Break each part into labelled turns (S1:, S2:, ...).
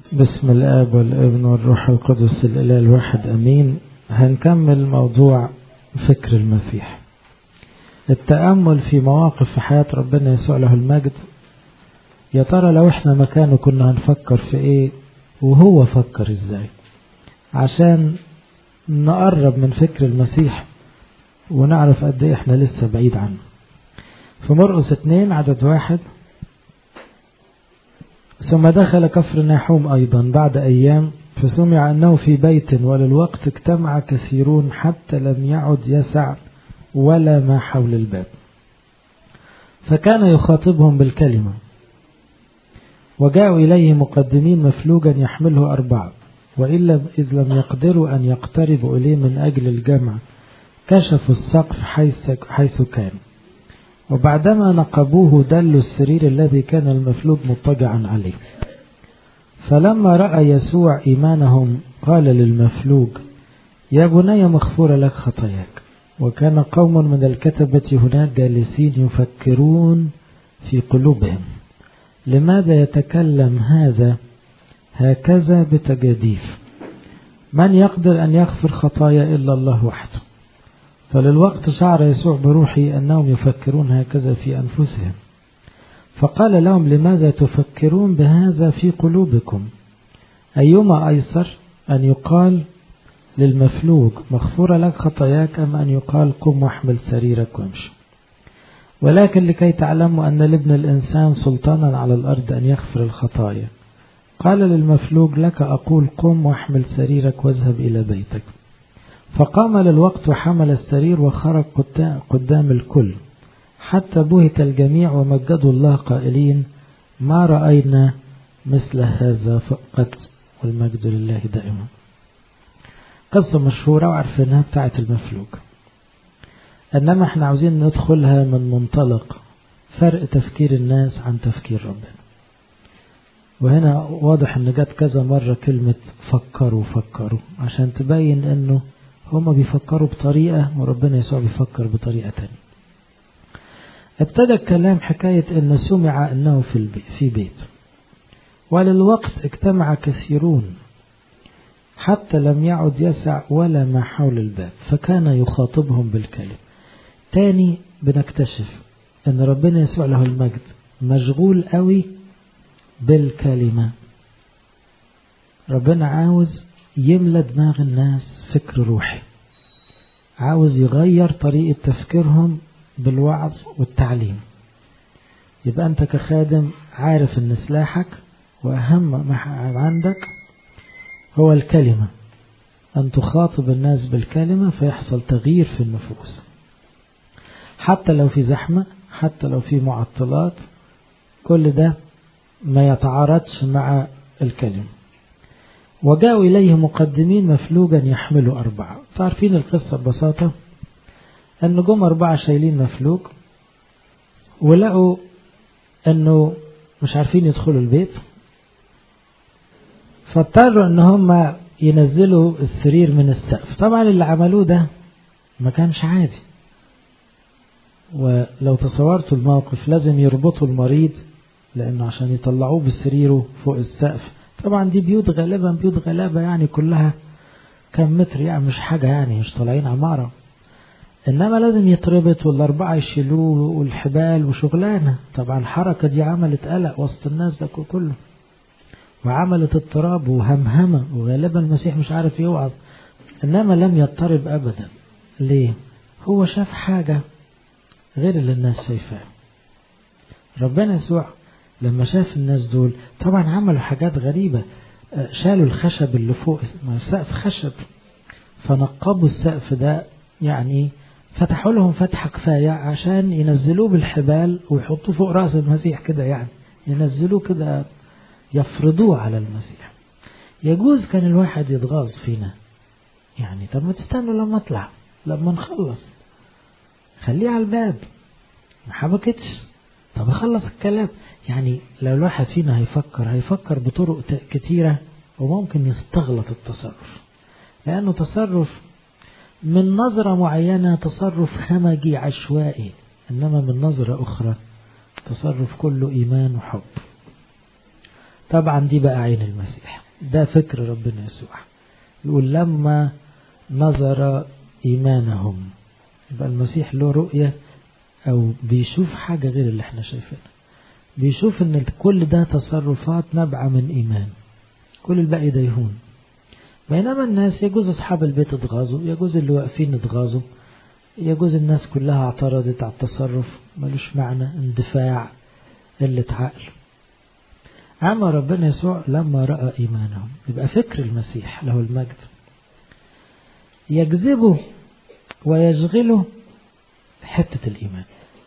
S1: بسم الآب والابن والروح القدس الإله الواحد أمين هنكمل موضوع فكر المسيح التأمل في مواقف في حياة ربنا يسوع له المجد يا ترى لو احنا مكانه كنا هنفكر في ايه وهو فكر ازاي عشان نقرب من فكر المسيح ونعرف قد ايه احنا لسه بعيد عنه في مرقس اتنين عدد واحد ثم دخل كفر ناحوم أيضا بعد أيام فسمع أنه في بيت وللوقت اجتمع كثيرون حتى لم يعد يسع ولا ما حول الباب فكان يخاطبهم بالكلمة وجاءوا إليه مقدمين مفلوجا يحمله أربعة وإلا إذ لم يقدروا أن يقتربوا إليه من أجل الجمع كشفوا السقف حيث, حيث كان وبعدما نقبوه دلوا السرير الذي كان المفلوج مضطجعا عليه فلما رأى يسوع إيمانهم قال للمفلوج يا بني مغفور لك خطاياك وكان قوم من الكتبة هناك جالسين يفكرون في قلوبهم لماذا يتكلم هذا هكذا بتجاديف من يقدر أن يغفر خطايا إلا الله وحده فللوقت شعر يسوع بروحي أنهم يفكرون هكذا في أنفسهم فقال لهم لماذا تفكرون بهذا في قلوبكم أيما أيسر أن يقال للمفلوج مغفورة لك خطاياك أم أن يقال قم واحمل سريرك وامشي ولكن لكي تعلموا أن لابن الإنسان سلطانا على الأرض أن يغفر الخطايا قال للمفلوج لك أقول قم واحمل سريرك واذهب إلى بيتك فقام للوقت وحمل السرير وخرج قدام الكل حتى بهت الجميع ومجدوا الله قائلين ما رأينا مثل هذا فقط والمجد لله دائما قصة مشهورة وعارفينها بتاعت المفلوج إنما احنا عاوزين ندخلها من منطلق فرق تفكير الناس عن تفكير ربنا وهنا واضح ان جت كذا مرة كلمة فكروا فكروا عشان تبين انه هما بيفكروا بطريقة وربنا يسوع بيفكر بطريقة تانية ابتدى الكلام حكاية أنه سمع أنه في, البي في بيت وللوقت اجتمع كثيرون حتى لم يعد يسع ولا ما حول الباب فكان يخاطبهم بالكلم تاني بنكتشف أن ربنا يسوع له المجد مشغول قوي بالكلمة ربنا عاوز يملى دماغ الناس فكر روحي عاوز يغير طريقة تفكيرهم بالوعظ والتعليم يبقى أنت كخادم عارف أن سلاحك وأهم ما عندك هو الكلمة أن تخاطب الناس بالكلمة فيحصل تغيير في النفوس حتى لو في زحمة حتى لو في معطلات كل ده ما يتعارضش مع الكلمة وجاءوا إليه مقدمين مفلوجا يحملوا أربعة تعرفين القصة ببساطة أن جم أربعة شايلين مفلوج ولقوا أنه مش عارفين يدخلوا البيت فاضطروا أن هم ينزلوا السرير من السقف طبعا اللي عملوه ده ما كانش عادي ولو تصورتوا الموقف لازم يربطوا المريض لأنه عشان يطلعوه بسريره فوق السقف طبعا دي بيوت غالبا بيوت غلابة يعني كلها كم متر يعني مش حاجة يعني مش طالعين عمارة إنما لازم يتربط والأربعة يشيلوه والحبال وشغلانة طبعا الحركة دي عملت قلق وسط الناس ده كله وعملت اضطراب وهمهمة وغالبا المسيح مش عارف يوعظ إنما لم يضطرب أبدا ليه؟ هو شاف حاجة غير اللي الناس شايفاه ربنا يسوع لما شاف الناس دول طبعا عملوا حاجات غريبة شالوا الخشب اللي فوق ما السقف خشب فنقبوا السقف ده يعني فتحوا لهم فتحة كفاية عشان ينزلوه بالحبال ويحطوه فوق رأس المسيح كده يعني ينزلوه كده يفرضوه على المسيح يجوز كان الواحد يتغاظ فينا يعني طب ما تستنوا لما اطلع لما نخلص خليه على الباب ما حبكتش طب اخلص الكلام يعني لو الواحد فينا هيفكر هيفكر بطرق كتيرة وممكن يستغلط التصرف لأنه تصرف من نظرة معينة تصرف همجي عشوائي إنما من نظرة أخرى تصرف كله إيمان وحب طبعا دي بقى عين المسيح ده فكر ربنا يسوع يقول لما نظر إيمانهم يبقى المسيح له رؤية أو بيشوف حاجة غير اللي احنا شايفينها بيشوف ان كل ده تصرفات نابعة من إيمان كل الباقي ده يهون بينما الناس يجوز أصحاب البيت اتغاظوا يجوز اللي واقفين اتغاظوا يجوز الناس كلها اعترضت على التصرف ملوش معنى اندفاع قلة عقل أما ربنا يسوع لما رأى إيمانهم يبقى فكر المسيح له المجد يجذبه ويشغله حتة الإيمان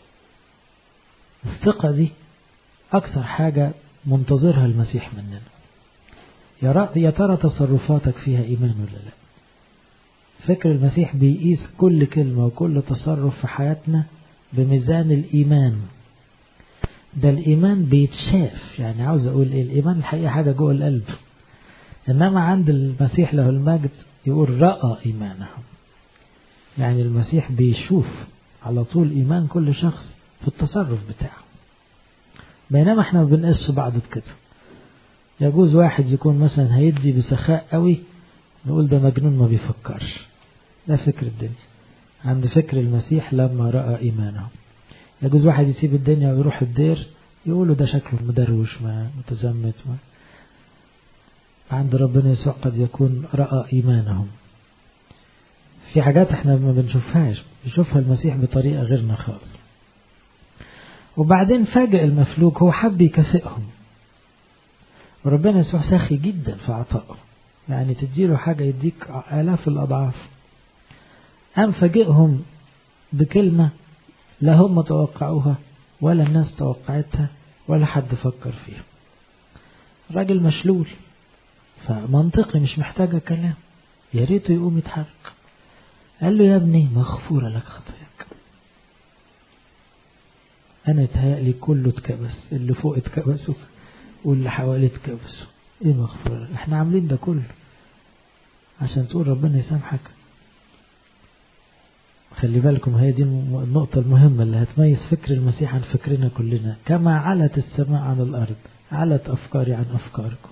S1: الثقة دي أكثر حاجة منتظرها المسيح مننا يا ترى تصرفاتك فيها إيمان ولا لا فكر المسيح بيقيس كل كلمة وكل تصرف في حياتنا بميزان الإيمان ده الإيمان بيتشاف يعني عاوز أقول إيه الإيمان الحقيقة حاجة جوه القلب إنما عند المسيح له المجد يقول رأى إيمانهم يعني المسيح بيشوف على طول إيمان كل شخص في التصرف بتاعه بينما احنا ما بنقيسش بعض بكده يجوز واحد يكون مثلا هيدي بسخاء قوي نقول ده مجنون ما بيفكرش ده فكر الدنيا عند فكر المسيح لما رأى إيمانهم يجوز واحد يسيب الدنيا ويروح الدير يقولوا ده شكله مدروش ما متزمت ما عند ربنا يسوع قد يكون رأى إيمانهم في حاجات احنا ما بنشوفهاش بيشوفها المسيح بطريقة غيرنا خالص وبعدين فاجئ المفلوج هو حب يكافئهم وربنا يسوع ساخي جدا في عطائه يعني تديله حاجة يديك آلاف الأضعاف قام فاجئهم بكلمة لا هم توقعوها ولا الناس توقعتها ولا حد فكر فيها راجل مشلول فمنطقي مش محتاجة كلام يا ريته يقوم يتحرك قال له يا ابني مغفورة لك خطاياك أنا اتهيألي كله اتكبس اللي فوق اتكبسوا واللي حواليه اتكبسوا ايه مغفورة احنا عاملين ده كله عشان تقول ربنا يسامحك خلي بالكم هي دي النقطة المهمة اللي هتميز فكر المسيح عن فكرنا كلنا كما علت السماء عن الأرض علت أفكاري عن أفكاركم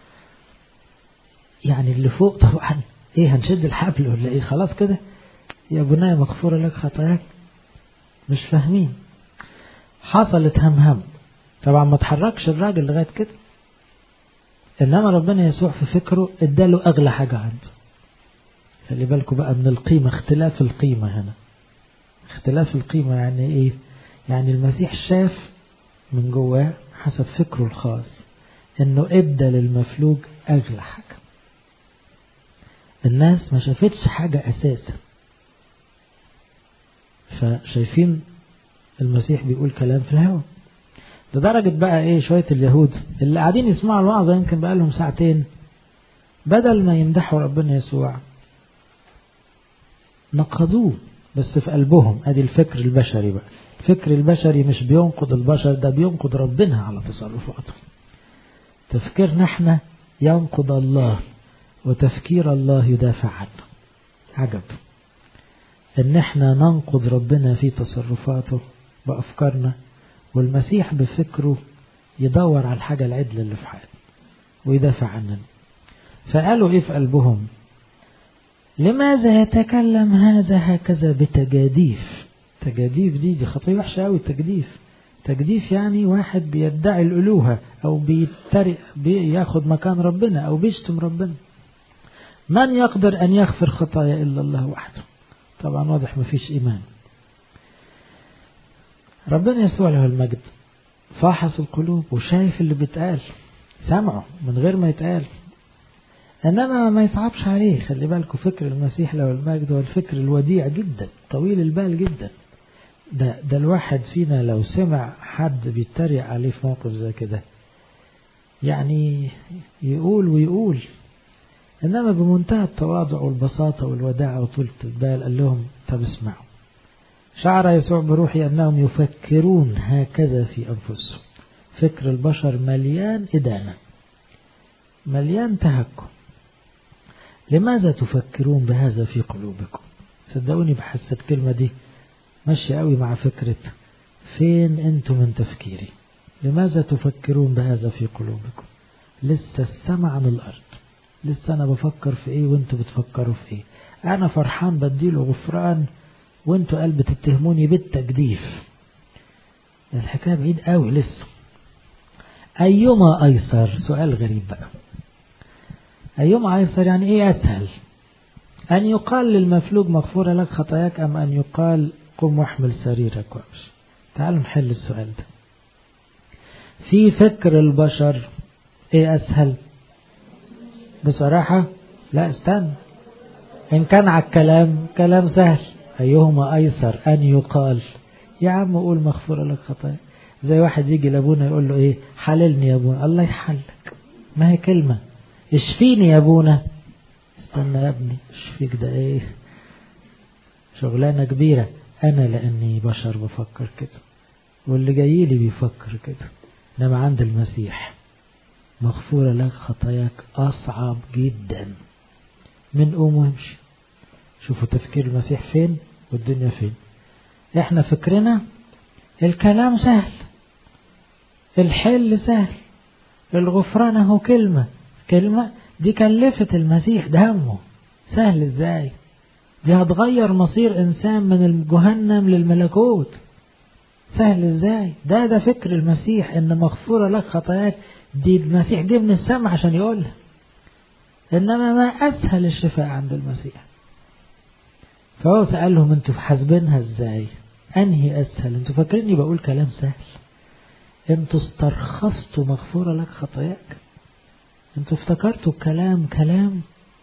S1: يعني اللي فوق طبعا ايه هنشد الحبل ولا ايه خلاص كده يا بناية مغفورة لك خطاياك مش فاهمين حصلت همهم طبعا ما تحركش الراجل لغاية كده إنما ربنا يسوع في فكره اداله أغلى حاجة عنده خلي بالكم بقى من القيمة اختلاف القيمة هنا اختلاف القيمة يعني ايه يعني المسيح شاف من جواه حسب فكره الخاص انه ادى للمفلوج اغلى حاجة الناس ما شافتش حاجة اساسا فشايفين المسيح بيقول كلام في الهوا لدرجة بقى ايه شوية اليهود اللي قاعدين يسمعوا الوعظة يمكن بقى لهم ساعتين بدل ما يمدحوا ربنا يسوع نقضوه بس في قلبهم ادي الفكر البشري بقى الفكر البشري مش بينقض البشر ده بينقض ربنا على تصرفاته تفكيرنا احنا ينقض الله وتفكير الله يدافع عنه عجب ان احنا ننقض ربنا في تصرفاته بافكارنا والمسيح بفكره يدور على الحاجة العدل اللي في حياته ويدافع عننا فقالوا ايه في قلبهم لماذا يتكلم هذا هكذا بتجاديف تجاديف دي دي خطية وحشة قوي التجديف تجديف يعني واحد بيدعي الألوهة أو بيترق بياخد مكان ربنا أو بيشتم ربنا من يقدر أن يغفر خطايا إلا الله وحده طبعا واضح مفيش إيمان ربنا يسوع له المجد فاحص القلوب وشايف اللي بيتقال سمعه من غير ما يتقال انما ما يصعبش عليه خلي بالكم فكر المسيح له المجد هو الفكر الوديع جدا طويل البال جدا ده ده الواحد فينا لو سمع حد بيتريق عليه في موقف زي كده يعني يقول ويقول انما بمنتهى التواضع والبساطه والوداعه وطولة البال قال لهم طب اسمعوا شعر يسوع بروحي أنهم يفكرون هكذا في أنفسهم فكر البشر مليان إدانة مليان تهكم لماذا تفكرون بهذا في قلوبكم صدقوني بحس الكلمة دي ماشية قوي مع فكرة فين أنتم من تفكيري لماذا تفكرون بهذا في قلوبكم لسه السما عن الأرض لسه أنا بفكر في إيه وأنتوا بتفكروا في إيه أنا فرحان بديله غفران وأنتوا قلب تتهموني بالتجديف الحكاية بعيد قوي لسه أيما أيسر سؤال غريب بقى أيما أيسر يعني إيه أسهل أن يقال للمفلوج مغفورة لك خطاياك أم أن يقال قم واحمل سريرك وامشي تعالوا نحل السؤال ده في فكر البشر ايه اسهل بصراحة لا استنى ان كان على الكلام كلام سهل ايهما ايسر ان يقال يا عم قول مغفورة لك خطايا زي واحد يجي لابونا يقول له ايه حللني يا ابونا الله يحلك ما هي كلمة اشفيني يا ابونا استنى يا ابني اشفيك ده ايه شغلانة كبيرة انا لاني بشر بفكر كده واللي جاي لي بيفكر كده انما عند المسيح مغفورة لك خطاياك أصعب جدا من قوم وامشي شوفوا تفكير المسيح فين والدنيا فين احنا فكرنا الكلام سهل الحل سهل الغفران اهو كلمة كلمة دي كلفت المسيح دمه سهل ازاي دي هتغير مصير انسان من الجهنم للملكوت سهل ازاي ده ده فكر المسيح ان مغفورة لك خطاياك دي المسيح جه من السماء عشان يقولها انما ما اسهل الشفاء عند المسيح فهو سألهم انتوا حاسبينها ازاي انهي اسهل انتوا فاكريني بقول كلام سهل انتوا استرخصتوا مغفورة لك خطاياك انتوا افتكرتوا الكلام كلام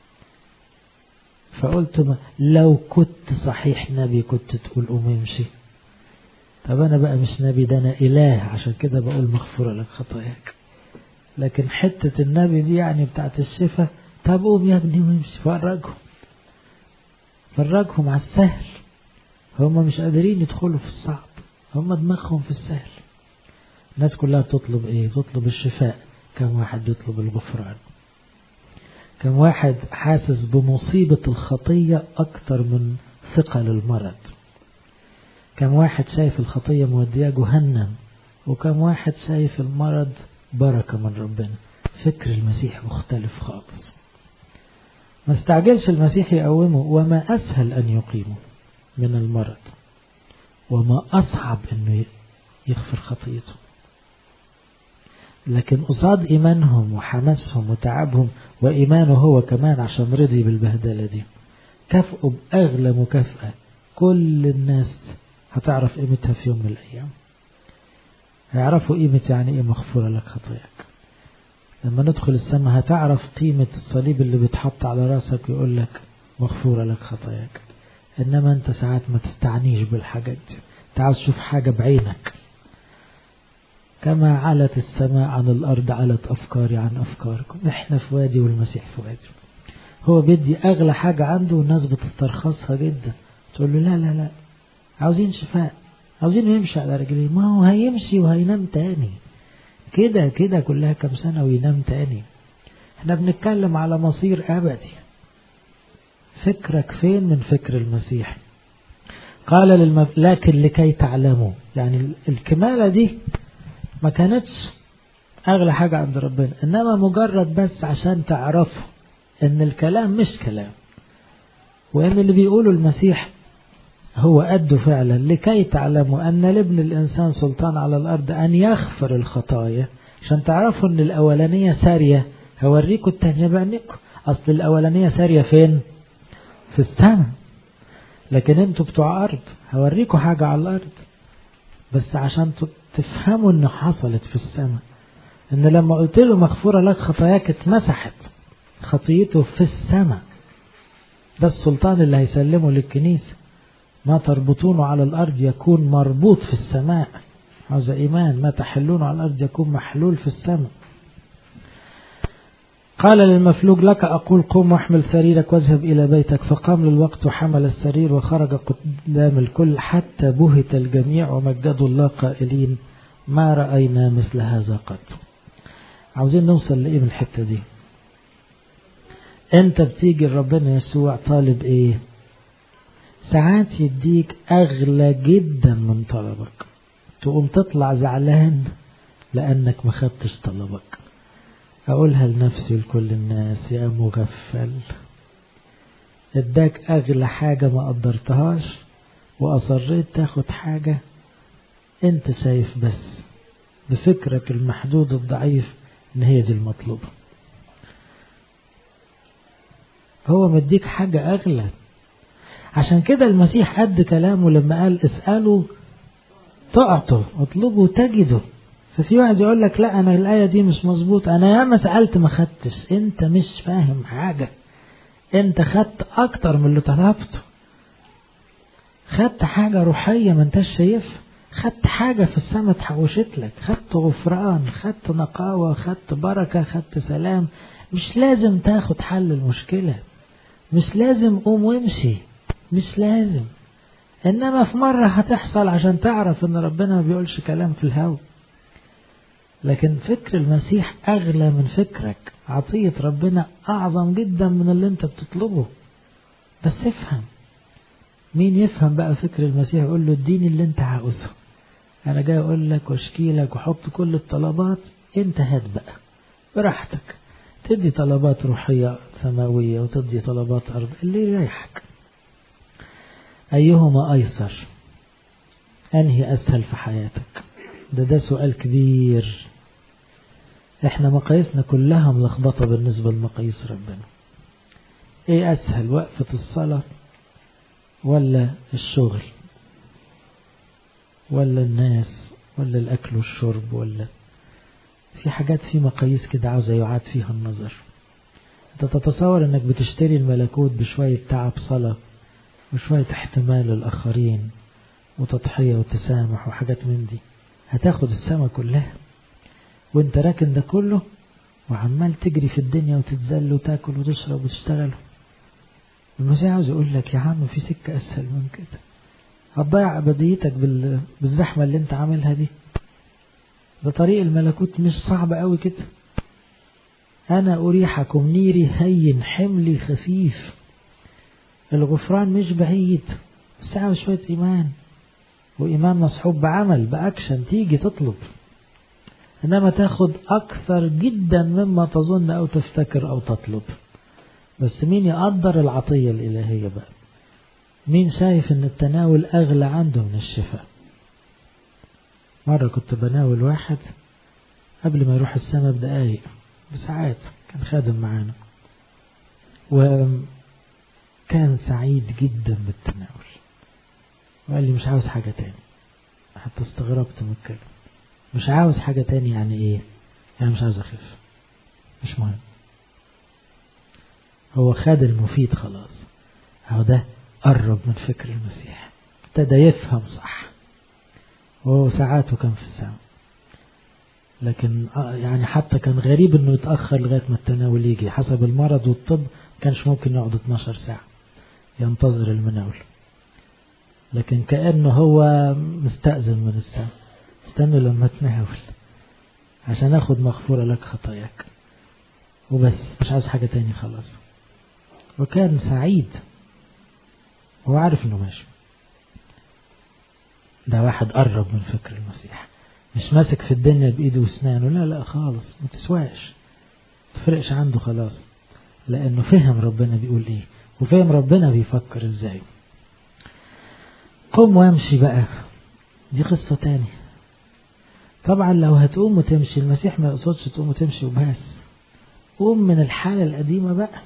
S1: فقلت ما لو كنت صحيح نبي كنت تقول قوم امشي طب انا بقى مش نبي ده انا اله عشان كده بقول مغفورة لك خطاياك لكن حتة النبي دي يعني بتاعت الشفا طب قوم يا ابني وامشي فرجهم فرجهم على السهل هم مش قادرين يدخلوا في الصعب هم دماغهم في السهل الناس كلها بتطلب ايه بتطلب الشفاء كم واحد بيطلب الغفران كم واحد حاسس بمصيبة الخطية أكتر من ثقل المرض كم واحد شايف الخطية مودية جهنم وكم واحد شايف المرض بركة من ربنا فكر المسيح مختلف خالص ما استعجلش المسيح يقومه وما أسهل أن يقيمه من المرض وما أصعب أنه يغفر خطيته لكن قصاد إيمانهم وحماسهم وتعبهم وإيمانه هو كمان عشان رضي بالبهدلة دي كافئوا بأغلى مكافأة كل الناس هتعرف قيمتها في يوم من الأيام هيعرفوا قيمة يعني إيه مغفورة لك خطاياك لما ندخل السماء هتعرف قيمة الصليب اللي بيتحط على راسك ويقول لك مغفورة لك خطاياك إنما أنت ساعات ما تستعنيش بالحاجات دي أنت عاوز تشوف حاجة بعينك كما علت السماء عن الأرض علت أفكاري عن أفكاركم إحنا في وادي والمسيح في وادي هو بيدي أغلى حاجة عنده والناس بتسترخصها جدا تقول له لا لا لا عاوزين شفاء عاوزين يمشي على رجليه ما هو هيمشي وهينام تاني كده كده كلها كم سنة وينام تاني احنا بنتكلم على مصير أبدي فكرك فين من فكر المسيح قال للمف... لكن لكي تعلموا يعني الكمالة دي ما كانتش أغلى حاجة عند ربنا إنما مجرد بس عشان تعرفوا إن الكلام مش كلام وإن اللي بيقوله المسيح هو قده فعلا لكي تعلموا أن لابن الإنسان سلطان على الأرض أن يغفر الخطايا عشان تعرفوا أن الأولانية سارية هوريكم التانية بعينكم أصل الأولانية سارية فين في السماء لكن انتوا بتوع أرض هوريكم حاجة على الأرض بس عشان تفهموا أن حصلت في السماء أن لما قلت له مغفورة لك خطاياك اتمسحت خطيته في السماء ده السلطان اللي هيسلمه للكنيسة ما تربطونه على الأرض يكون مربوط في السماء هذا إيمان ما تحلونه على الأرض يكون محلول في السماء قال للمفلوج لك أقول قم واحمل سريرك واذهب إلى بيتك فقام للوقت وحمل السرير وخرج قدام الكل حتى بهت الجميع ومجدوا الله قائلين ما رأينا مثل هذا قط عاوزين نوصل لإيه من الحتة دي انت بتيجي لربنا يسوع طالب ايه ساعات يديك أغلى جدا من طلبك تقوم تطلع زعلان لأنك ما خدتش طلبك أقولها لنفسي ولكل الناس يا مغفل اداك أغلى حاجة ما قدرتهاش وأصريت تاخد حاجة أنت شايف بس بفكرك المحدود الضعيف إن هي دي المطلوبة هو مديك حاجة أغلى عشان كده المسيح قد كلامه لما قال اسألوا تعطوا اطلبوا تجدوا ففي واحد يقول لك لا انا الايه دي مش مظبوط انا ياما سالت ما خدتش انت مش فاهم حاجه انت خدت اكتر من اللي طلبته خدت حاجه روحيه ما انتش شايفها خدت حاجه في السماء اتحوشت لك خدت غفران خدت نقاوه خدت بركه خدت سلام مش لازم تاخد حل المشكله مش لازم قوم وامشي مش لازم انما في مرة هتحصل عشان تعرف ان ربنا ما بيقولش كلام في الهوا لكن فكر المسيح اغلى من فكرك عطية ربنا اعظم جدا من اللي انت بتطلبه بس افهم مين يفهم بقى فكر المسيح يقول له اديني اللي انت عاوزه انا جاي اقول لك واشكي لك وحط كل الطلبات انت هات بقى براحتك تدي طلبات روحية سماوية وتدي طلبات أرض اللي يريحك أيهما أيسر أنهي أسهل في حياتك ده ده سؤال كبير احنا مقاييسنا كلها ملخبطة بالنسبة لمقاييس ربنا ايه أسهل وقفة الصلاة ولا الشغل ولا الناس ولا الأكل والشرب ولا في حاجات في مقاييس كده عاوزة يعاد فيها النظر انت تتصور انك بتشتري الملكوت بشوية تعب صلاة وشوية احتمال للآخرين وتضحية وتسامح وحاجات من دي هتاخد السما كلها وانت راكن ده كله وعمال تجري في الدنيا وتتزل وتاكل وتشرب وتشتغل المسيح عاوز يقول لك يا عم في سكة أسهل من كده هتضيع أبديتك بال... بالزحمة اللي انت عاملها دي ده طريق الملكوت مش صعب قوي كده أنا أريحكم نيري هين حملي خفيف الغفران مش بعيد بس عاوز شوية إيمان وإيمان مصحوب بعمل بأكشن تيجي تطلب إنما تاخد أكثر جدا مما تظن أو تفتكر أو تطلب بس مين يقدر العطية الإلهية بقى مين شايف إن التناول أغلى عنده من الشفاء مرة كنت بناول واحد قبل ما يروح السما بدقايق بساعات كان خادم معانا وكان سعيد جدا بالتناول وقال لي مش عاوز حاجة تاني حتى استغربت من الكلام مش عاوز حاجة تاني يعني ايه يعني مش عاوز اخف مش مهم هو خد المفيد خلاص هو ده قرب من فكر المسيح ابتدى يفهم صح وهو ساعاته كان في السماء لكن يعني حتى كان غريب انه يتأخر لغاية ما التناول يجي حسب المرض والطب كانش ممكن يقعد 12 ساعة ينتظر المناول لكن كأنه هو مستأذن من السماء استنوا لما تناول عشان اخد مغفورة لك خطاياك وبس مش عايز حاجة تاني خلاص وكان سعيد هو عارف انه ماشي ده واحد قرب من فكر المسيح مش ماسك في الدنيا بإيده واسنانه لا لا خالص ما تسواش تفرقش عنده خلاص لأنه فهم ربنا بيقول إيه وفهم ربنا بيفكر إزاي قم وامشي بقى دي قصة تاني طبعا لو هتقوم وتمشي المسيح ما يقصدش تقوم وتمشي وبس قوم من الحالة القديمة بقى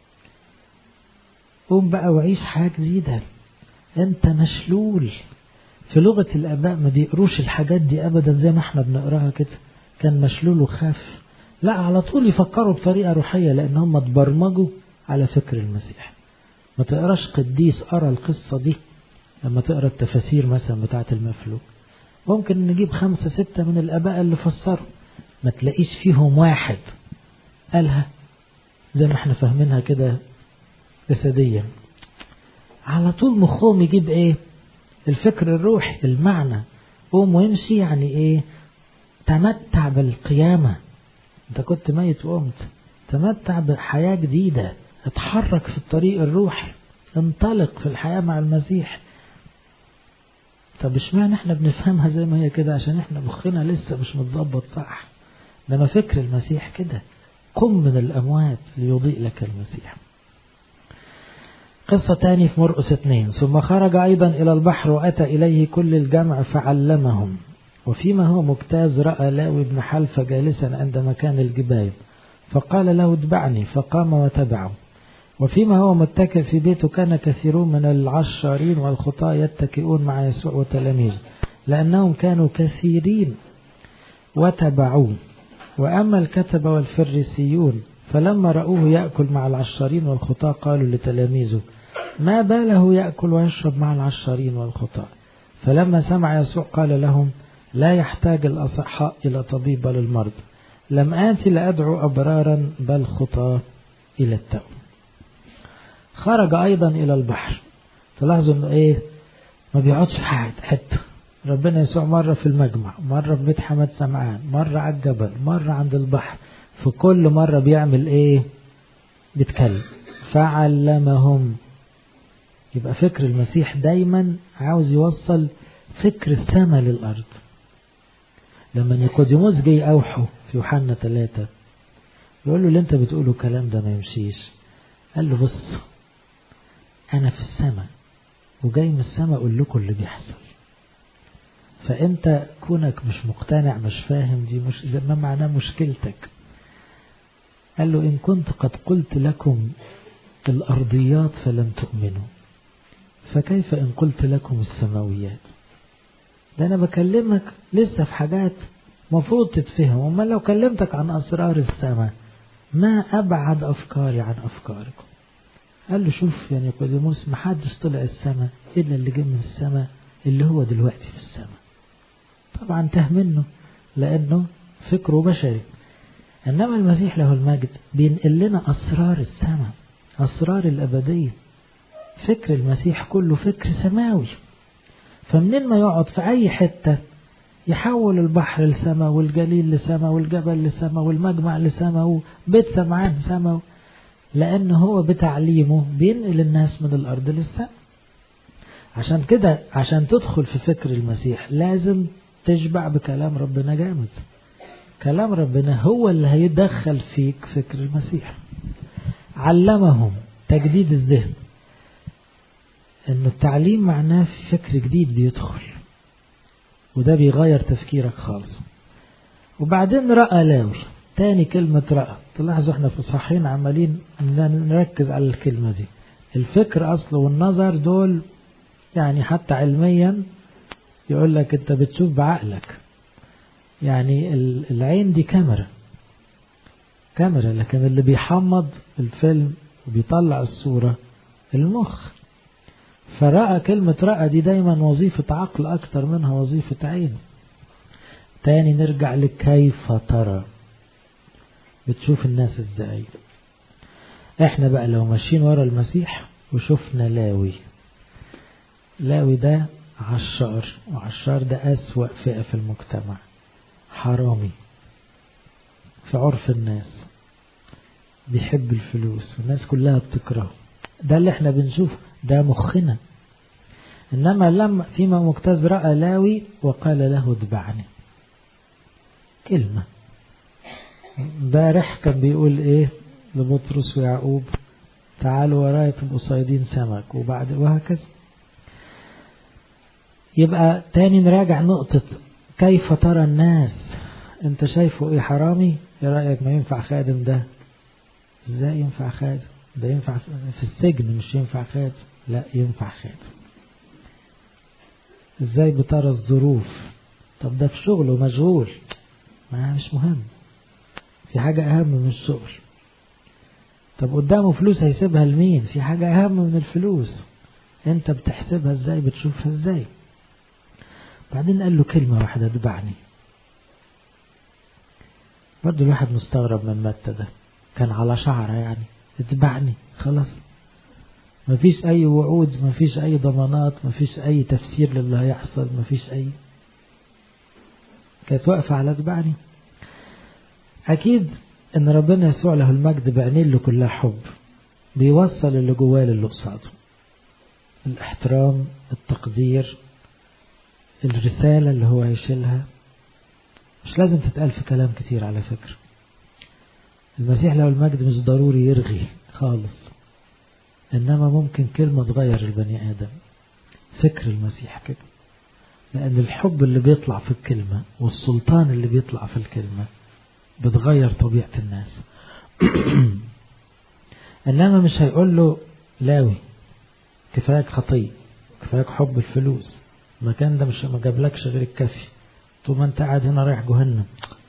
S1: قوم بقى وعيش حياة جديدة انت مشلول في لغة الآباء ما بيقروش الحاجات دي أبدا زي ما احنا بنقراها كده كان مشلول وخاف لا على طول يفكروا بطريقة روحية لأن هم اتبرمجوا على فكر المسيح ما تقراش قديس قرا القصة دي لما تقرا التفاسير مثلا بتاعة المفلوج ممكن نجيب خمسة ستة من الآباء اللي فسروا ما تلاقيش فيهم واحد قالها زي ما احنا فاهمينها كده جسديا على طول مخهم يجيب ايه الفكر الروحي المعنى قوم وامشي يعني ايه تمتع بالقيامة انت كنت ميت وقمت تمتع بحياة جديدة اتحرك في الطريق الروحي انطلق في الحياة مع المسيح طب اشمعنى احنا بنفهمها زي ما هي كده عشان احنا مخنا لسه مش متظبط صح لما فكر المسيح كده قم من الأموات ليضيء لك المسيح قصة تاني في مرقس اثنين ثم خرج أيضا إلى البحر وأتى إليه كل الجمع فعلمهم وفيما هو مجتاز رأى لاوي بن حلفة جالسا عند مكان الجبال فقال له اتبعني فقام وتبعه وفيما هو متكئ في بيته كان كثيرون من العشارين والخطاة يتكئون مع يسوع وتلاميذه لأنهم كانوا كثيرين وتبعوه وأما الكتبة والفريسيون فلما رأوه يأكل مع العشارين والخطاة قالوا لتلاميذه ما باله يأكل ويشرب مع العشارين والخطاة فلما سمع يسوع قال لهم لا يحتاج الأصحاء إلى طبيب بل المرضى لم آتي لأدعو أبرارا بل خطاة إلى التوبة خرج أيضا إلى البحر تلاحظوا إنه إيه ما بيقعدش قاعد حتة ربنا يسوع مرة في المجمع مرة في بيت حمد سمعان مرة على الجبل مرة عند البحر في كل مرة بيعمل إيه بيتكلم فعلمهم يبقى فكر المسيح دايما عاوز يوصل فكر السماء للأرض لما نيقوديموس جه أوحه في يوحنا ثلاثة يقول له اللي انت بتقوله الكلام ده ما يمشيش قال له بص أنا في السماء وجاي من السماء أقول لكم اللي بيحصل فأنت كونك مش مقتنع مش فاهم دي مش ما معناه مشكلتك قال له إن كنت قد قلت لكم الأرضيات فلم تؤمنوا فكيف إن قلت لكم السماويات ده أنا بكلمك لسه في حاجات مفروض تتفهم أما لو كلمتك عن أسرار السماء ما أبعد أفكاري عن أفكاركم قال له شوف يا نيقوديموس ما حدش طلع السماء إلا اللي جه من السماء اللي هو دلوقتي في السماء طبعا تاه منه لأنه فكره بشري إنما المسيح له المجد بينقل لنا أسرار السماء أسرار الأبدية فكر المسيح كله فكر سماوي فمنين ما يقعد في أي حتة يحول البحر لسماء والجليل لسماء والجبل لسماء والمجمع لسماء وبيت سمعان سماء لأن هو بتعليمه بينقل الناس من الأرض للسماء عشان كده عشان تدخل في فكر المسيح لازم تشبع بكلام ربنا جامد كلام ربنا هو اللي هيدخل فيك فكر المسيح علمهم تجديد الذهن انه التعليم معناه في فكر جديد بيدخل وده بيغير تفكيرك خالص وبعدين رأى لاوي تاني كلمة رأى تلاحظوا احنا في صحيحين عمالين نركز على الكلمة دي الفكر أصله والنظر دول يعني حتى علميا يقول لك انت بتشوف بعقلك يعني العين دي كاميرا كاميرا لكن اللي بيحمض الفيلم وبيطلع الصورة المخ فرأى كلمة رأى دي دايما وظيفة عقل أكتر منها وظيفة عين تاني نرجع لكيف ترى بتشوف الناس ازاي احنا بقى لو ماشيين ورا المسيح وشفنا لاوي لاوي ده عشار وعشار ده أسوأ فئة في المجتمع حرامي في عرف الناس بيحب الفلوس والناس كلها بتكرهه ده اللي احنا بنشوفه ده مخنا إنما لما فيما مجتاز رأى لاوي وقال له اتبعني كلمة امبارح كان بيقول ايه لبطرس ويعقوب تعالوا ورايا تبقوا صيادين سمك وبعد وهكذا يبقى تاني نراجع نقطة كيف ترى الناس انت شايفه ايه حرامي ايه رأيك ما ينفع خادم ده ازاي ينفع خادم ده ينفع في السجن مش ينفع خادم لا ينفع خادم ازاي بترى الظروف طب ده في شغله مشغول ما مش مهم في حاجة أهم من الشغل طب قدامه فلوس هيسيبها لمين في حاجة أهم من الفلوس انت بتحسبها ازاي بتشوفها ازاي بعدين قال له كلمة واحدة اتبعني برضه الواحد مستغرب من متى ده كان على شعره يعني اتبعني خلاص مفيش أي وعود مفيش أي ضمانات مفيش أي تفسير للي هيحصل مفيش أي كانت واقفة على اتبعني أكيد إن ربنا يسوع له المجد بعينين له كلها حب بيوصل اللي جواه للي قصاده الاحترام التقدير الرسالة اللي هو هيشيلها مش لازم تتقال في كلام كتير على فكرة المسيح له المجد مش ضروري يرغي خالص إنما ممكن كلمة تغير البني آدم فكر المسيح كده لأن الحب اللي بيطلع في الكلمة والسلطان اللي بيطلع في الكلمة بتغير طبيعة الناس إنما مش هيقول له لاوي كفاية خطية كفاية حب الفلوس المكان ده مش ما جابلكش غير الكافي طول ما انت قاعد هنا رايح جهنم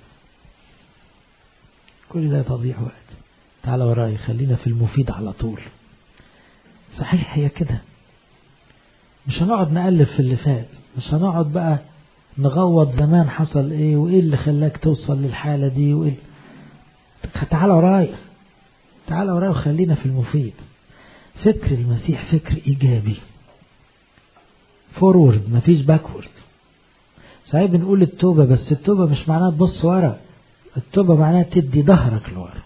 S1: كل ده تضيع وقت تعال وراي خلينا في المفيد على طول صحيح هي كده مش هنقعد نقلب في اللي فات مش هنقعد بقى نغوض زمان حصل ايه وايه اللي خلاك توصل للحالة دي وايه تعال ورايا تعال ورايا وخلينا في المفيد فكر المسيح فكر ايجابي فورورد مفيش باكورد صحيح بنقول التوبة بس التوبة مش معناها تبص ورا التوبة معناها تدي ظهرك لورا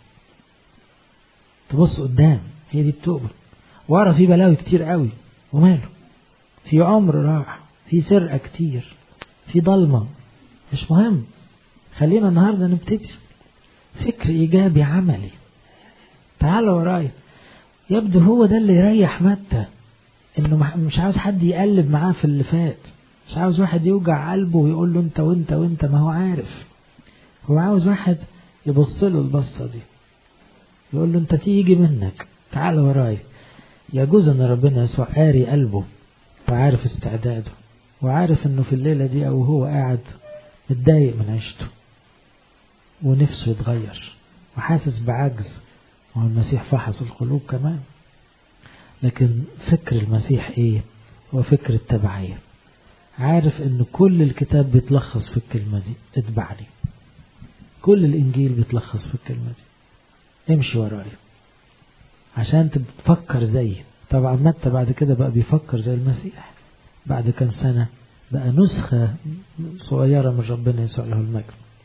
S1: تبص قدام هي دي التوبة ورا في بلاوي كتير قوي وماله في عمر راح في سرقة كتير في ضلمة مش مهم خلينا النهاردة نبتدي فكر إيجابي عملي تعال ورايا يبدو هو ده اللي يريح متى انه مش عاوز حد يقلب معاه في اللي فات مش عاوز واحد يوجع قلبه ويقول له انت وانت وانت ما هو عارف هو عاوز واحد يبص له البصة دي يقول له انت تيجي منك تعال وراي يجوز ان ربنا يسوع قاري قلبه وعارف استعداده وعارف انه في الليلة دي او هو قاعد متضايق من عيشته ونفسه يتغير وحاسس بعجز وهو المسيح فحص القلوب كمان لكن فكر المسيح ايه هو فكر التبعية عارف ان كل الكتاب بيتلخص في الكلمة دي اتبعني كل الانجيل بيتلخص في الكلمة دي امشي ورايا عشان تفكر زي طبعا متى بعد كده بقى بيفكر زي المسيح بعد كم سنة بقى نسخة صغيرة من ربنا يسوع له المجد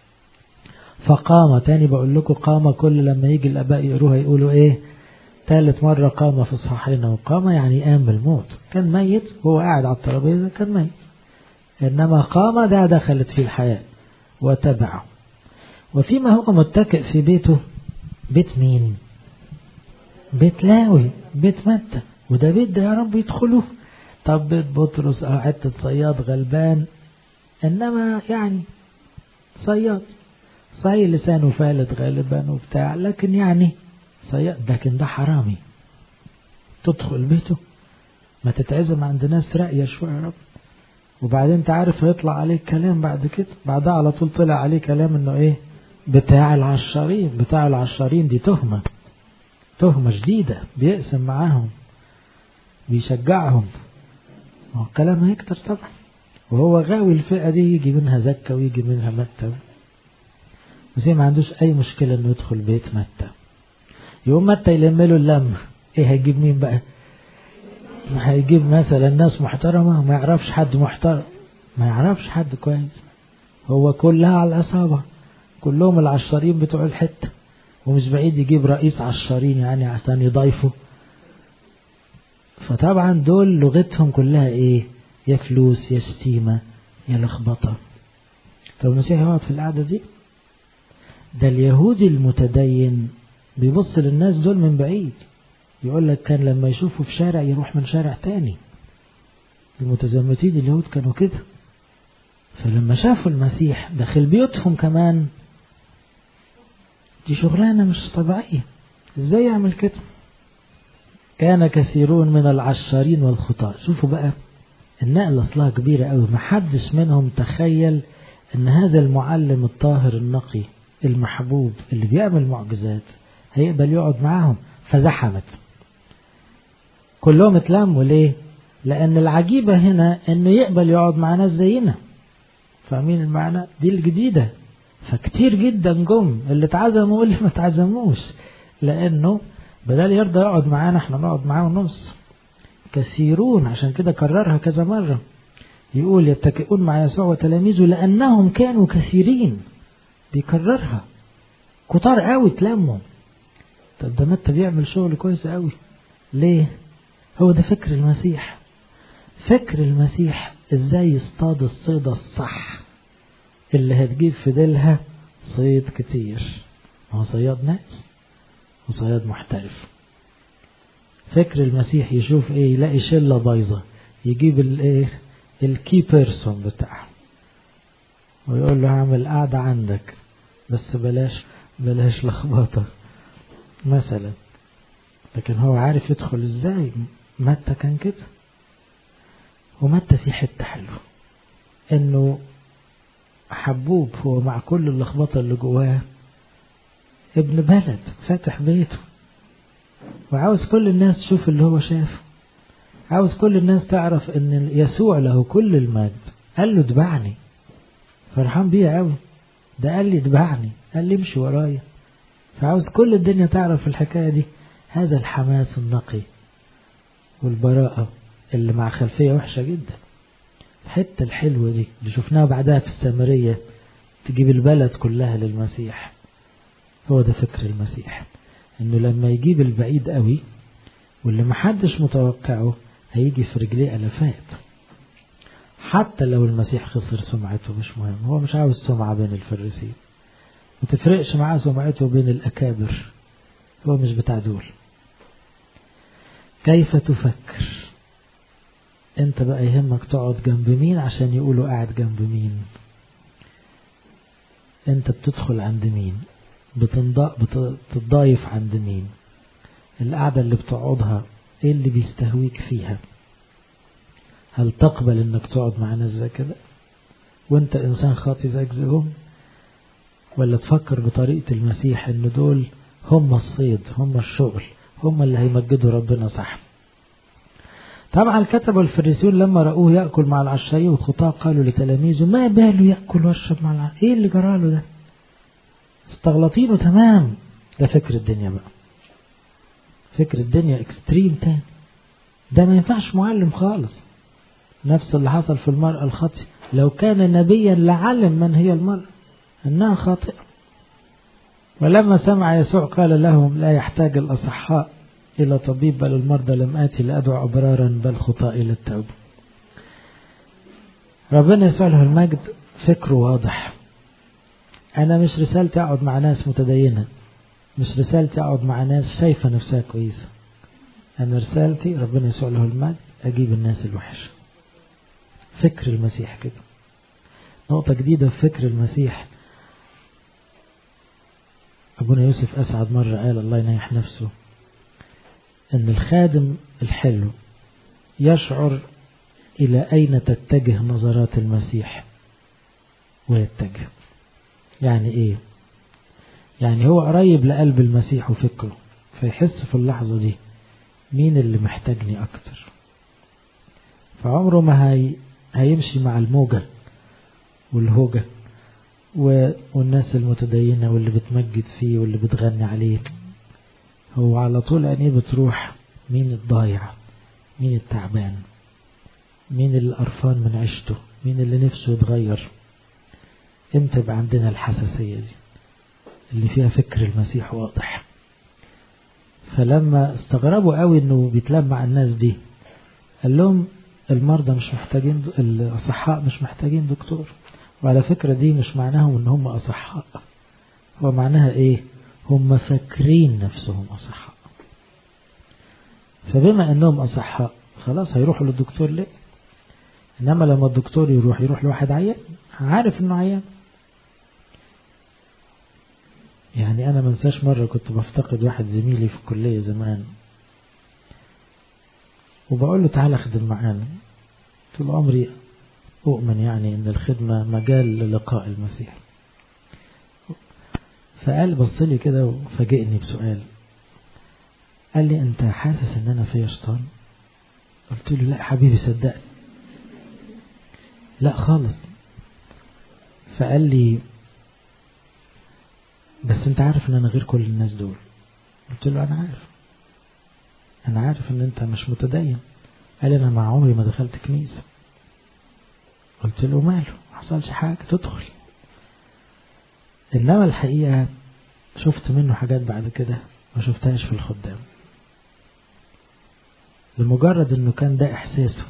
S1: فقام تاني بقول لكم قام كل لما يجي الآباء يقروها يقولوا إيه ثالث مرة قام في صحيحنا وقام يعني قام بالموت كان ميت هو قاعد على الترابيزة كان ميت إنما قام ده دخلت فيه الحياة وتبعه وفيما هو متكئ في بيته بيت مين بيت لاوي بيت متى وده بيت ده يا رب يدخلوه طب بيت بطرس أو حتة صياد غلبان إنما يعني صياد صحيح لسانه فالت غالبا وبتاع لكن يعني صياد لكن ده حرامي تدخل بيته ما تتعزم عند ناس راقية شوية يا رب وبعدين انت عارف هيطلع عليه كلام بعد كده بعدها على طول طلع عليه كلام انه ايه بتاع العشارين بتاع العشارين دي تهمة تهمة جديدة بيقسم معاهم بيشجعهم هو الكلام هيكتر طبعا وهو غاوي الفئة دي يجي منها زكا ويجي منها متى وزي ما عندوش أي مشكلة إنه يدخل بيت متى يقوم متى يلم له اللم إيه هيجيب مين بقى؟ هيجيب مثلا ناس محترمة ما يعرفش حد محترم ما يعرفش حد كويس هو كلها على الأصابع كلهم العشارين بتوع الحتة ومش بعيد يجيب رئيس عشارين يعني عشان يضيفه فطبعا دول لغتهم كلها ايه يا فلوس يا شتيمة يا لخبطة طب المسيح يقعد في القعدة دي ده اليهودي المتدين بيبص للناس دول من بعيد يقول لك كان لما يشوفه في شارع يروح من شارع تاني المتزمتين اليهود كانوا كده فلما شافوا المسيح داخل بيوتهم كمان دي شغلانة مش طبيعية ازاي يعمل كده كان كثيرون من العشارين والخطاة شوفوا بقى النقلة أصلها كبيرة قوي محدش منهم تخيل ان هذا المعلم الطاهر النقي المحبوب اللي بيعمل معجزات هيقبل يقعد معاهم فزحمت كلهم اتلموا ليه لان العجيبة هنا انه يقبل يقعد مع ناس زينا فاهمين المعنى دي الجديدة فكتير جدا جم اللي اتعزموا واللي ما اتعزموش لانه بدل يرضى يقعد معانا احنا نقعد معاه ونص كثيرون عشان كده كررها كذا مرة يقول يتكئون مع يسوع وتلاميذه لأنهم كانوا كثيرين بيكررها كتار قوي تلموا طب ده متى بيعمل شغل كويس قوي ليه هو ده فكر المسيح فكر المسيح ازاي يصطاد الصيدة الصح اللي هتجيب في ديلها صيد كتير هو صياد ناس وصياد محترف فكر المسيح يشوف ايه يلاقي شلة بايظة يجيب الايه الكي بيرسون بتاعه ويقول له هعمل قاعدة عندك بس بلاش بلاش لخبطة مثلا لكن هو عارف يدخل ازاي متى كان كده ومتى في حتة حلوة انه حبوب هو مع كل اللخبطة اللي جواه ابن بلد فاتح بيته وعاوز كل الناس تشوف اللي هو شافه عاوز كل الناس تعرف ان يسوع له كل المجد قال له اتبعني فرحان بيه قوي ده قال لي اتبعني قال لي امشي ورايا فعاوز كل الدنيا تعرف الحكاية دي هذا الحماس النقي والبراءة اللي مع خلفية وحشة جدا الحتة الحلوة دي اللي شفناها بعدها في السامرية تجيب البلد كلها للمسيح هو ده فكر المسيح انه لما يجيب البعيد قوي واللي محدش متوقعه هيجي في رجليه الافات حتى لو المسيح خسر سمعته مش مهم هو مش عاوز سمعة بين الفريسين ما تفرقش معاه سمعته بين الأكابر هو مش بتاع دول كيف تفكر انت بقى يهمك تقعد جنب مين عشان يقولوا قاعد جنب مين انت بتدخل عند مين بتضايف عند مين القعدة اللي بتقعدها ايه اللي بيستهويك فيها هل تقبل انك تقعد مع ناس زي كده وانت انسان خاطي زيك زيهم ولا تفكر بطريقة المسيح ان دول هم الصيد هم الشغل هم اللي هيمجدوا ربنا صح طبعا الكتب والفريسيون لما رأوه يأكل مع العشاية والخطاة قالوا لتلاميذه ما باله يأكل ويشرب مع العشاية ايه اللي جراله ده استغلطينه تمام ده فكر الدنيا بقى فكر الدنيا اكستريم تاني ده ما ينفعش معلم خالص نفس اللي حصل في المرأة الخاطئة لو كان نبيا لعلم من هي المرأة أنها خاطئة ولما سمع يسوع قال لهم لا يحتاج الأصحاء إلى طبيب بل المرضى لم آتي لأدعو أبرارا بل خطاء إلى التوبة ربنا يسوع له المجد فكره واضح أنا مش رسالتي أقعد مع ناس متدينة مش رسالتي أقعد مع ناس شايفة نفسها كويسة أنا رسالتي ربنا يسوع له المجد أجيب الناس الوحشة فكر المسيح كده نقطة جديدة في فكر المسيح أبونا يوسف أسعد مرة قال الله ينيح نفسه أن الخادم الحلو يشعر إلى أين تتجه نظرات المسيح ويتجه يعني إيه يعني هو قريب لقلب المسيح وفكره فيحس في اللحظة دي مين اللي محتاجني أكتر فعمره ما هي هيمشي مع الموجة والهوجة والناس المتدينة واللي بتمجد فيه واللي بتغني عليه هو على طول عينيه بتروح مين الضايع مين التعبان مين اللي قرفان من عيشته مين اللي نفسه يتغير امتى يبقى عندنا الحساسية دي اللي فيها فكر المسيح واضح فلما استغربوا قوي انه بيتلم مع الناس دي قال لهم المرضى مش محتاجين الأصحاء مش محتاجين دكتور وعلى فكرة دي مش معناهم ان هم أصحاء هو معناها ايه هم فاكرين نفسهم أصحاء فبما انهم أصحاء خلاص هيروحوا للدكتور ليه انما لما الدكتور يروح يروح لواحد عيان عارف انه عيان يعني انا منساش مرة كنت بفتقد واحد زميلي في الكلية زمان وبقول له تعالى خدم معانا طول عمري أؤمن يعني أن الخدمة مجال للقاء المسيح فقال بص لي كده وفاجئني بسؤال قال لي أنت حاسس أن أنا فيا شيطان قلت له لا حبيبي صدقني لا خالص فقال لي بس انت عارف ان انا غير كل الناس دول قلت له انا عارف انا عارف ان انت مش متدين قال انا مع عمري ما دخلت كنيسة قلت له ماله ما حصلش حاجة تدخل انما الحقيقة شفت منه حاجات بعد كده ما شفتهاش في الخدام لمجرد انه كان ده احساسه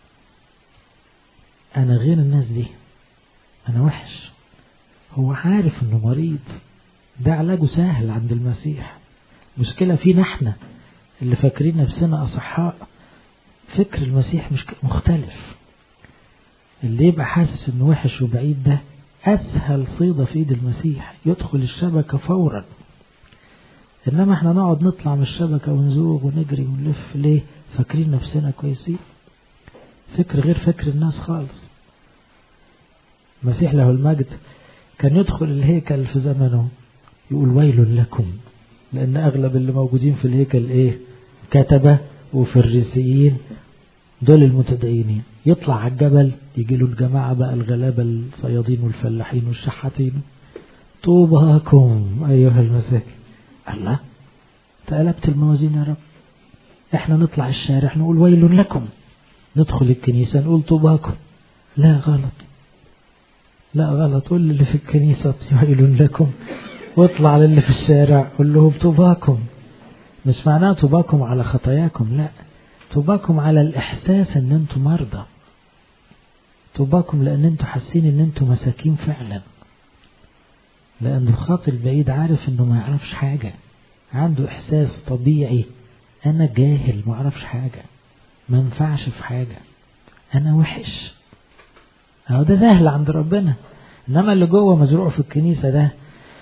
S1: انا غير الناس دي انا وحش هو عارف انه مريض ده علاجه سهل عند المسيح مشكلة فينا احنا اللي فاكرين نفسنا أصحاء فكر المسيح مش مختلف اللي يبقى حاسس انه وحش وبعيد ده أسهل صيدة في إيد المسيح يدخل الشبكة فورا إنما احنا نقعد نطلع من الشبكة ونزوغ ونجري ونلف ليه فاكرين نفسنا كويسين فكر غير فكر الناس خالص المسيح له المجد كان يدخل الهيكل في زمنه يقول ويل لكم لأن أغلب اللي موجودين في الهيكل إيه كتبة وفريسيين دول المتدينين يطلع على الجبل يجي له الجماعة بقى الغلابة الصيادين والفلاحين والشحاتين طوباكم أيها المساكين الله تقلبت الموازين يا رب احنا نطلع الشارع نقول ويل لكم ندخل الكنيسة نقول طوباكم لا غلط لا غلط قول اللي في الكنيسة ويل لكم واطلع للي في الشارع قول لهم طوباكم مش معناه طوباكم على خطاياكم لا طوباكم على الإحساس إن أنتم مرضى طوباكم لأن أنتم حاسين إن أنتم مساكين فعلا لأن الخاطئ البعيد عارف إنه ما يعرفش حاجة عنده إحساس طبيعي أنا جاهل ما أعرفش حاجة ما ينفعش في حاجة أنا وحش أهو ده سهل عند ربنا إنما اللي جوه مزروع في الكنيسة ده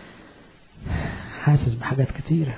S1: حاسس بحاجات كتيرة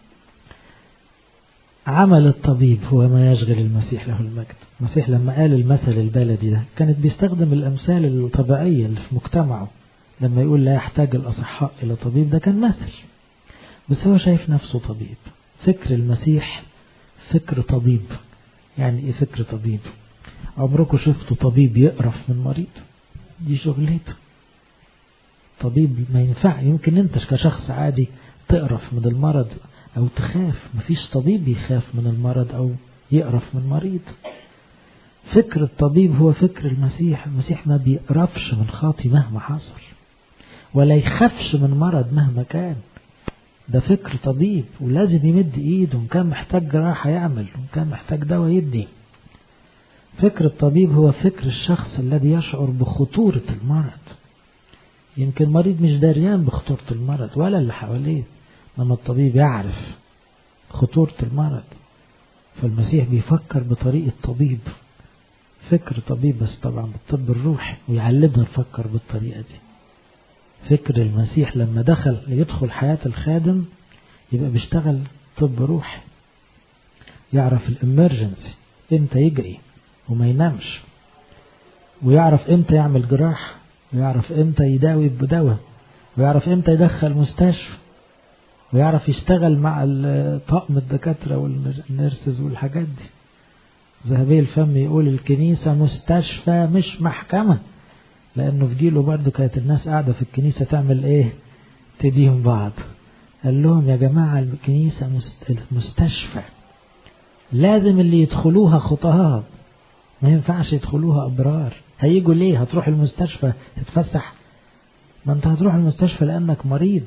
S1: عمل الطبيب هو ما يشغل المسيح له المجد المسيح لما قال المثل البلدي ده كانت بيستخدم الأمثال الطبيعية اللي في مجتمعه لما يقول لا يحتاج الأصحاء إلى طبيب ده كان مثل بس هو شايف نفسه طبيب فكر المسيح فكر طبيب يعني ايه فكر طبيب عمركم شفتوا طبيب يقرف من مريض دي شغلته طبيب ما ينفع يمكن انت كشخص عادي تقرف من المرض او تخاف مفيش طبيب يخاف من المرض او يقرف من مريض فكر الطبيب هو فكر المسيح المسيح ما بيقرفش من خاطي مهما حصل ولا يخافش من مرض مهما كان ده فكر طبيب ولازم يمد ايده وان كان محتاج جراحة يعمل وان كان محتاج دواء يدي فكر الطبيب هو فكر الشخص الذي يشعر بخطورة المرض يمكن مريض مش داريان بخطورة المرض ولا اللي حواليه لما الطبيب يعرف خطورة المرض فالمسيح بيفكر بطريقة طبيب فكر طبيب بس طبعا بالطب الروحي ويعلمنا نفكر بالطريقة دي فكر المسيح لما دخل يدخل حياة الخادم يبقى بيشتغل طب روحي يعرف الامرجنسي امتى يجري وما ينامش ويعرف امتى يعمل جراح ويعرف امتى يداوي بدواء ويعرف امتى يدخل مستشفى ويعرف يشتغل مع طاقم الدكاترة والنيرسز والحاجات دي ذهبي الفم يقول الكنيسة مستشفى مش محكمة لأنه في جيله برضه كانت الناس قاعدة في الكنيسة تعمل إيه تديهم بعض قال لهم يا جماعة الكنيسة مستشفى لازم اللي يدخلوها خطهاء ما ينفعش يدخلوها أبرار هيجوا ليه هتروح المستشفى تتفسح ما انت هتروح المستشفى لأنك مريض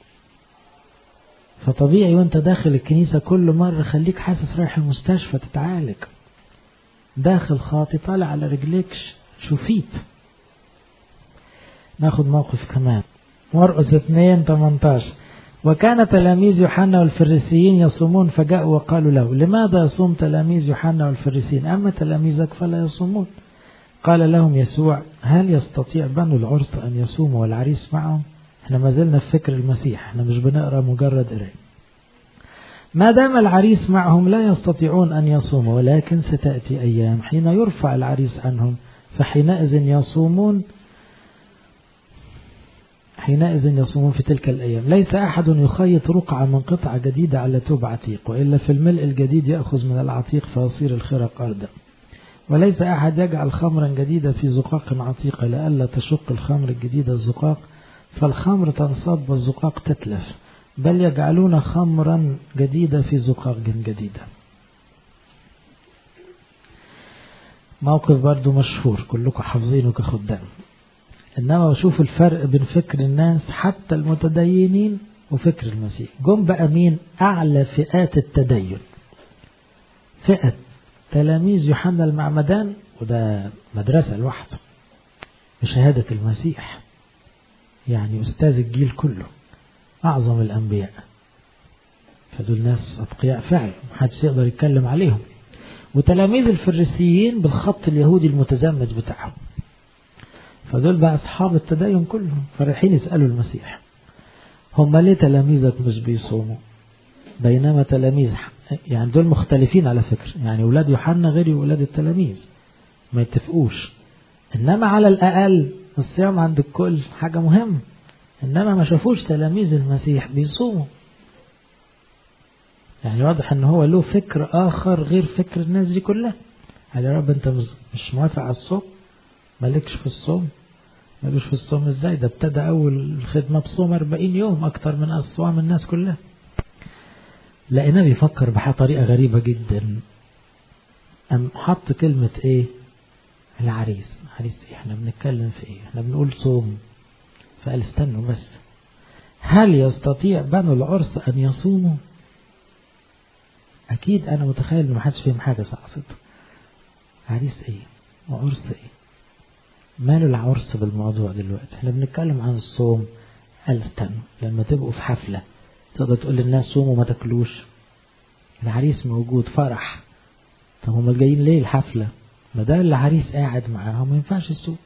S1: فطبيعي وانت داخل الكنيسة كل مرة خليك حاسس رايح المستشفى تتعالج داخل خاطي طالع على رجليك شفيت ناخد موقف كمان مرقس 2 18 وكان تلاميذ يوحنا والفريسيين يصومون فجاءوا وقالوا له لماذا يصوم تلاميذ يوحنا والفريسيين أما تلاميذك فلا يصومون قال لهم يسوع هل يستطيع بنو العرس أن يصوموا والعريس معهم احنا ما زلنا في فكر المسيح احنا مش بنقرا مجرد قرايه ما دام العريس معهم لا يستطيعون أن يصوموا ولكن ستأتي أيام حين يرفع العريس عنهم فحينئذ يصومون حينئذ يصومون في تلك الأيام ليس أحد يخيط رقعة من قطعة جديدة على توب عتيق وإلا في الملء الجديد يأخذ من العتيق فيصير الخرق أردا وليس أحد يجعل خمرا جديدة في زقاق عتيق لئلا تشق الخمر الجديدة الزقاق فالخمر تنصب والزقاق تتلف بل يجعلون خمرا جديدة في زقاق جديدة موقف برضو مشهور كلكم حافظينه كخدام إنما بشوف الفرق بين فكر الناس حتى المتدينين وفكر المسيح جم بقى مين أعلى فئات التدين فئة تلاميذ يوحنا المعمدان وده مدرسة لوحده بشهادة المسيح يعني أستاذ الجيل كله أعظم الأنبياء فدول ناس أتقياء فعلا محدش يقدر يتكلم عليهم وتلاميذ الفريسيين بالخط اليهودي المتزمت بتاعهم فدول بقى أصحاب التدين كلهم فرايحين يسألوا المسيح هم ليه تلاميذك مش بيصوموا بينما تلاميذ يعني دول مختلفين على فكرة يعني ولاد يوحنا غير ولاد التلاميذ ما يتفقوش إنما على الأقل الصيام عند الكل حاجة مهمة إنما ما شافوش تلاميذ المسيح بيصوموا يعني واضح ان هو له فكر اخر غير فكر الناس دي كلها قال يا رب انت مش موافق على الصوم مالكش في الصوم مالوش في الصوم ازاي ده ابتدى اول الخدمة بصوم 40 يوم اكتر من اصوام الناس كلها لقيناه بيفكر بطريقة غريبة جدا أم حط كلمة ايه العريس عريس ايه احنا بنتكلم في ايه احنا بنقول صوم فقال استنوا بس هل يستطيع بنو العرس ان يصوموا اكيد انا متخيل ان محدش فيهم حاجه صعصت عريس ايه وعرس ايه ماله العرس بالموضوع دلوقتي احنا بنتكلم عن الصوم قال استنوا لما تبقوا في حفله تقدر تقول للناس صوموا ما تاكلوش العريس موجود فرح طب هم جايين ليه الحفله ما ده العريس قاعد معاهم ما ينفعش الصوم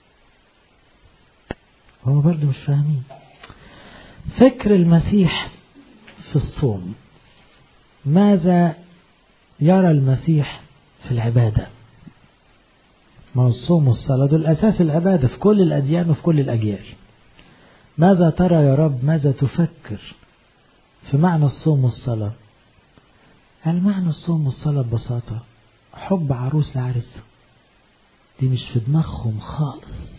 S1: هم برضه مش فاهمين فكر المسيح في الصوم ماذا يرى المسيح في العبادة ما هو الصوم والصلاة دول أساس العبادة في كل الأديان وفي كل الأجيال ماذا ترى يا رب ماذا تفكر في معنى الصوم والصلاة قال معنى الصوم والصلاة ببساطة حب عروس لعريسها دي مش في دماغهم خالص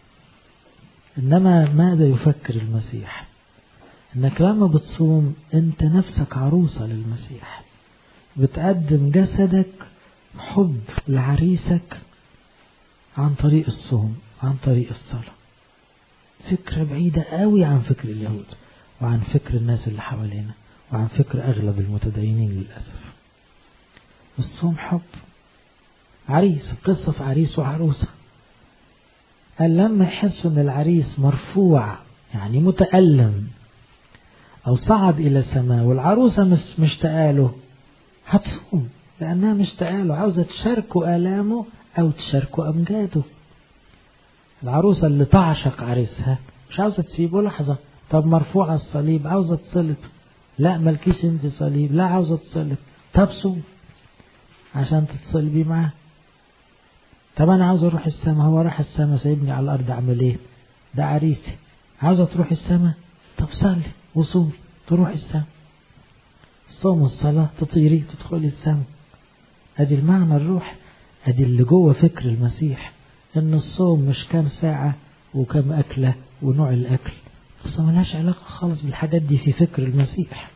S1: إنما ماذا يفكر المسيح انك لما بتصوم انت نفسك عروسة للمسيح بتقدم جسدك حب لعريسك عن طريق الصوم عن طريق الصلاة فكرة بعيدة قوي عن فكر اليهود وعن فكر الناس اللي حوالينا وعن فكر أغلب المتدينين للأسف الصوم حب عريس القصة في عريس وعروسة قال لما يحسوا ان العريس مرفوع يعني متألم أو صعد إلى السماء والعروسة مش مشتاقة له هتصوم لأنها مشتاقة له عاوزة تشاركه آلامه أو تشاركه أمجاده العروسة اللي تعشق عريسها مش عاوزة تسيبه لحظة طب مرفوعة الصليب عاوزة تصلب لا ملكيش انت صليب لا عاوزة تصلب طب صوم عشان تتصلبي معاه طب انا عاوز اروح السماء هو راح السماء سايبني على الارض اعمل ايه ده عريسي عاوزة تروح السماء طب صلي وصوم تروح السماء الصوم والصلاة تطيري تدخلي السماء ادي المعنى الروح ادي اللي جوه فكر المسيح ان الصوم مش كام ساعة وكم أكلة ونوع الأكل بس ملهاش علاقة خالص بالحاجات دي في فكر المسيح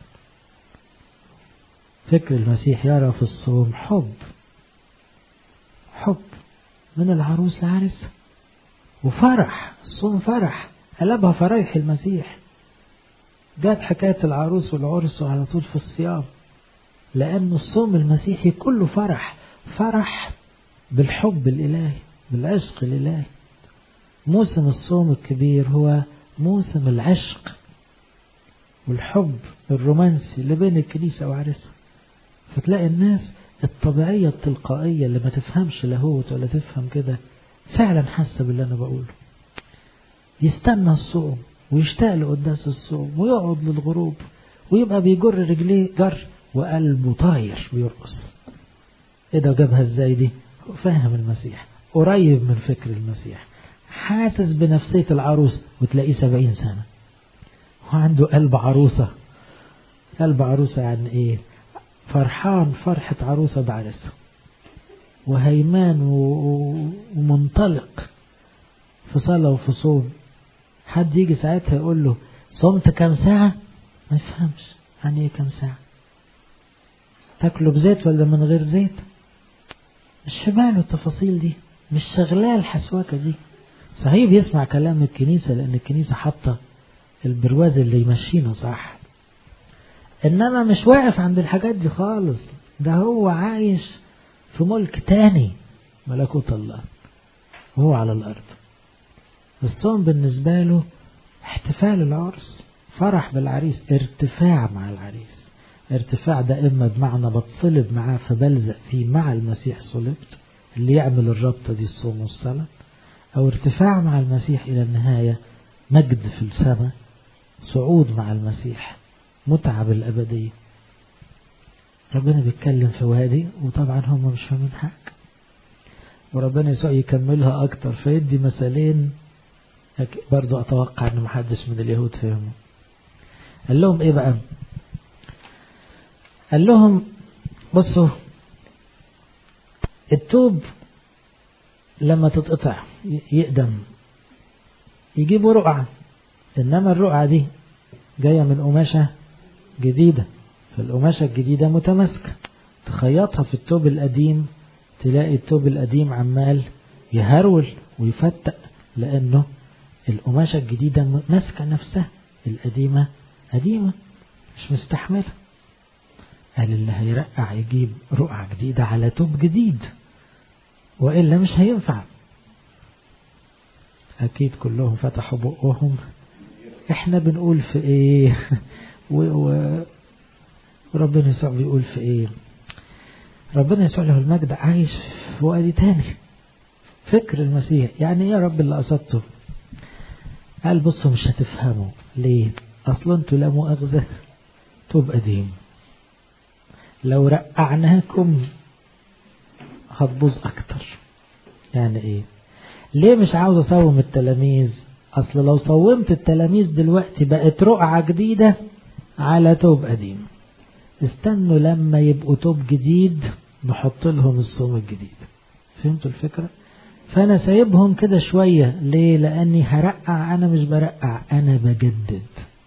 S1: فكر المسيح يرى في الصوم حب حب من العروس لعرسها وفرح الصوم فرح قلبها فرايح المسيح جاب حكاية العروس والعرس على طول في الصيام لأن الصوم المسيحي كله فرح فرح بالحب الإلهي بالعشق الإلهي موسم الصوم الكبير هو موسم العشق والحب الرومانسي اللي بين الكنيسة وعرسها فتلاقي الناس الطبيعية التلقائية اللي ما تفهمش لاهوت ولا تفهم كده فعلا حاسة باللي أنا بقوله يستنى الصوم ويشتاق لقداس الصوم ويقعد للغروب ويبقى بيجر رجليه جر وقلبه طاير بيرقص ايه ده جابها ازاي دي فاهم المسيح قريب من فكر المسيح حاسس بنفسية العروس وتلاقيه سبعين سنة وعنده قلب عروسة قلب عروسة يعني ايه فرحان فرحة عروسة بعرسها وهيمان ومنطلق في صلاة وفي صوم حد يجي ساعتها يقول له صمت كم ساعة ما يفهمش يعني ايه كم ساعة تاكله بزيت ولا من غير زيت مش في باله التفاصيل دي مش شغلاه الحسواكة دي صحيح بيسمع كلام الكنيسة لأن الكنيسة حاطة البرواز اللي يمشينا صح إنما مش واقف عند الحاجات دي خالص ده هو عايش في ملك تاني ملكوت الله وهو على الأرض الصوم بالنسبة له احتفال العرس فرح بالعريس ارتفاع مع العريس ارتفاع ده إما بمعنى بتصلب معاه فبلزق فيه مع المسيح صلبت اللي يعمل الربطة دي الصوم والصلاة أو ارتفاع مع المسيح إلى النهاية مجد في السماء صعود مع المسيح متعة بالأبدية ربنا بيتكلم في وادي وطبعا هم مش فاهمين حاجة وربنا يسوع يكملها أكتر فيدي مثالين برضو أتوقع أن محدش من اليهود فهمه قال لهم إيه بقى قال لهم بصوا التوب لما تتقطع يقدم يجيبوا رقعة إنما الرقعة دي جاية من قماشة جديدة فالقماشة الجديدة متماسكة تخيطها في التوب القديم تلاقي التوب القديم عمال يهرول ويفتق لأنه القماشة الجديدة ماسكة نفسها القديمة قديمة مش مستحملة قال اللي هيرقع يجيب رقعة جديدة على توب جديد وإلا مش هينفع أكيد كلهم فتحوا بقهم إحنا بنقول في إيه و... و... وربنا يسوع بيقول في إيه ربنا يسوع له المجد عايش في وادي تاني فكر المسيح يعني ايه يا رب اللي قصدته قال بصوا مش هتفهموا ليه اصلا انتوا لا مؤاخذة توب قديم لو رقعناكم هتبوظ اكتر يعني ايه ليه مش عاوز اصوم التلاميذ اصل لو صومت التلاميذ دلوقتي بقت رقعة جديدة على توب قديم استنوا لما يبقوا توب جديد نحط لهم الصوم الجديد فهمتوا الفكرة فانا سايبهم كده شوية ليه لاني هرقع انا مش برقع انا بجدد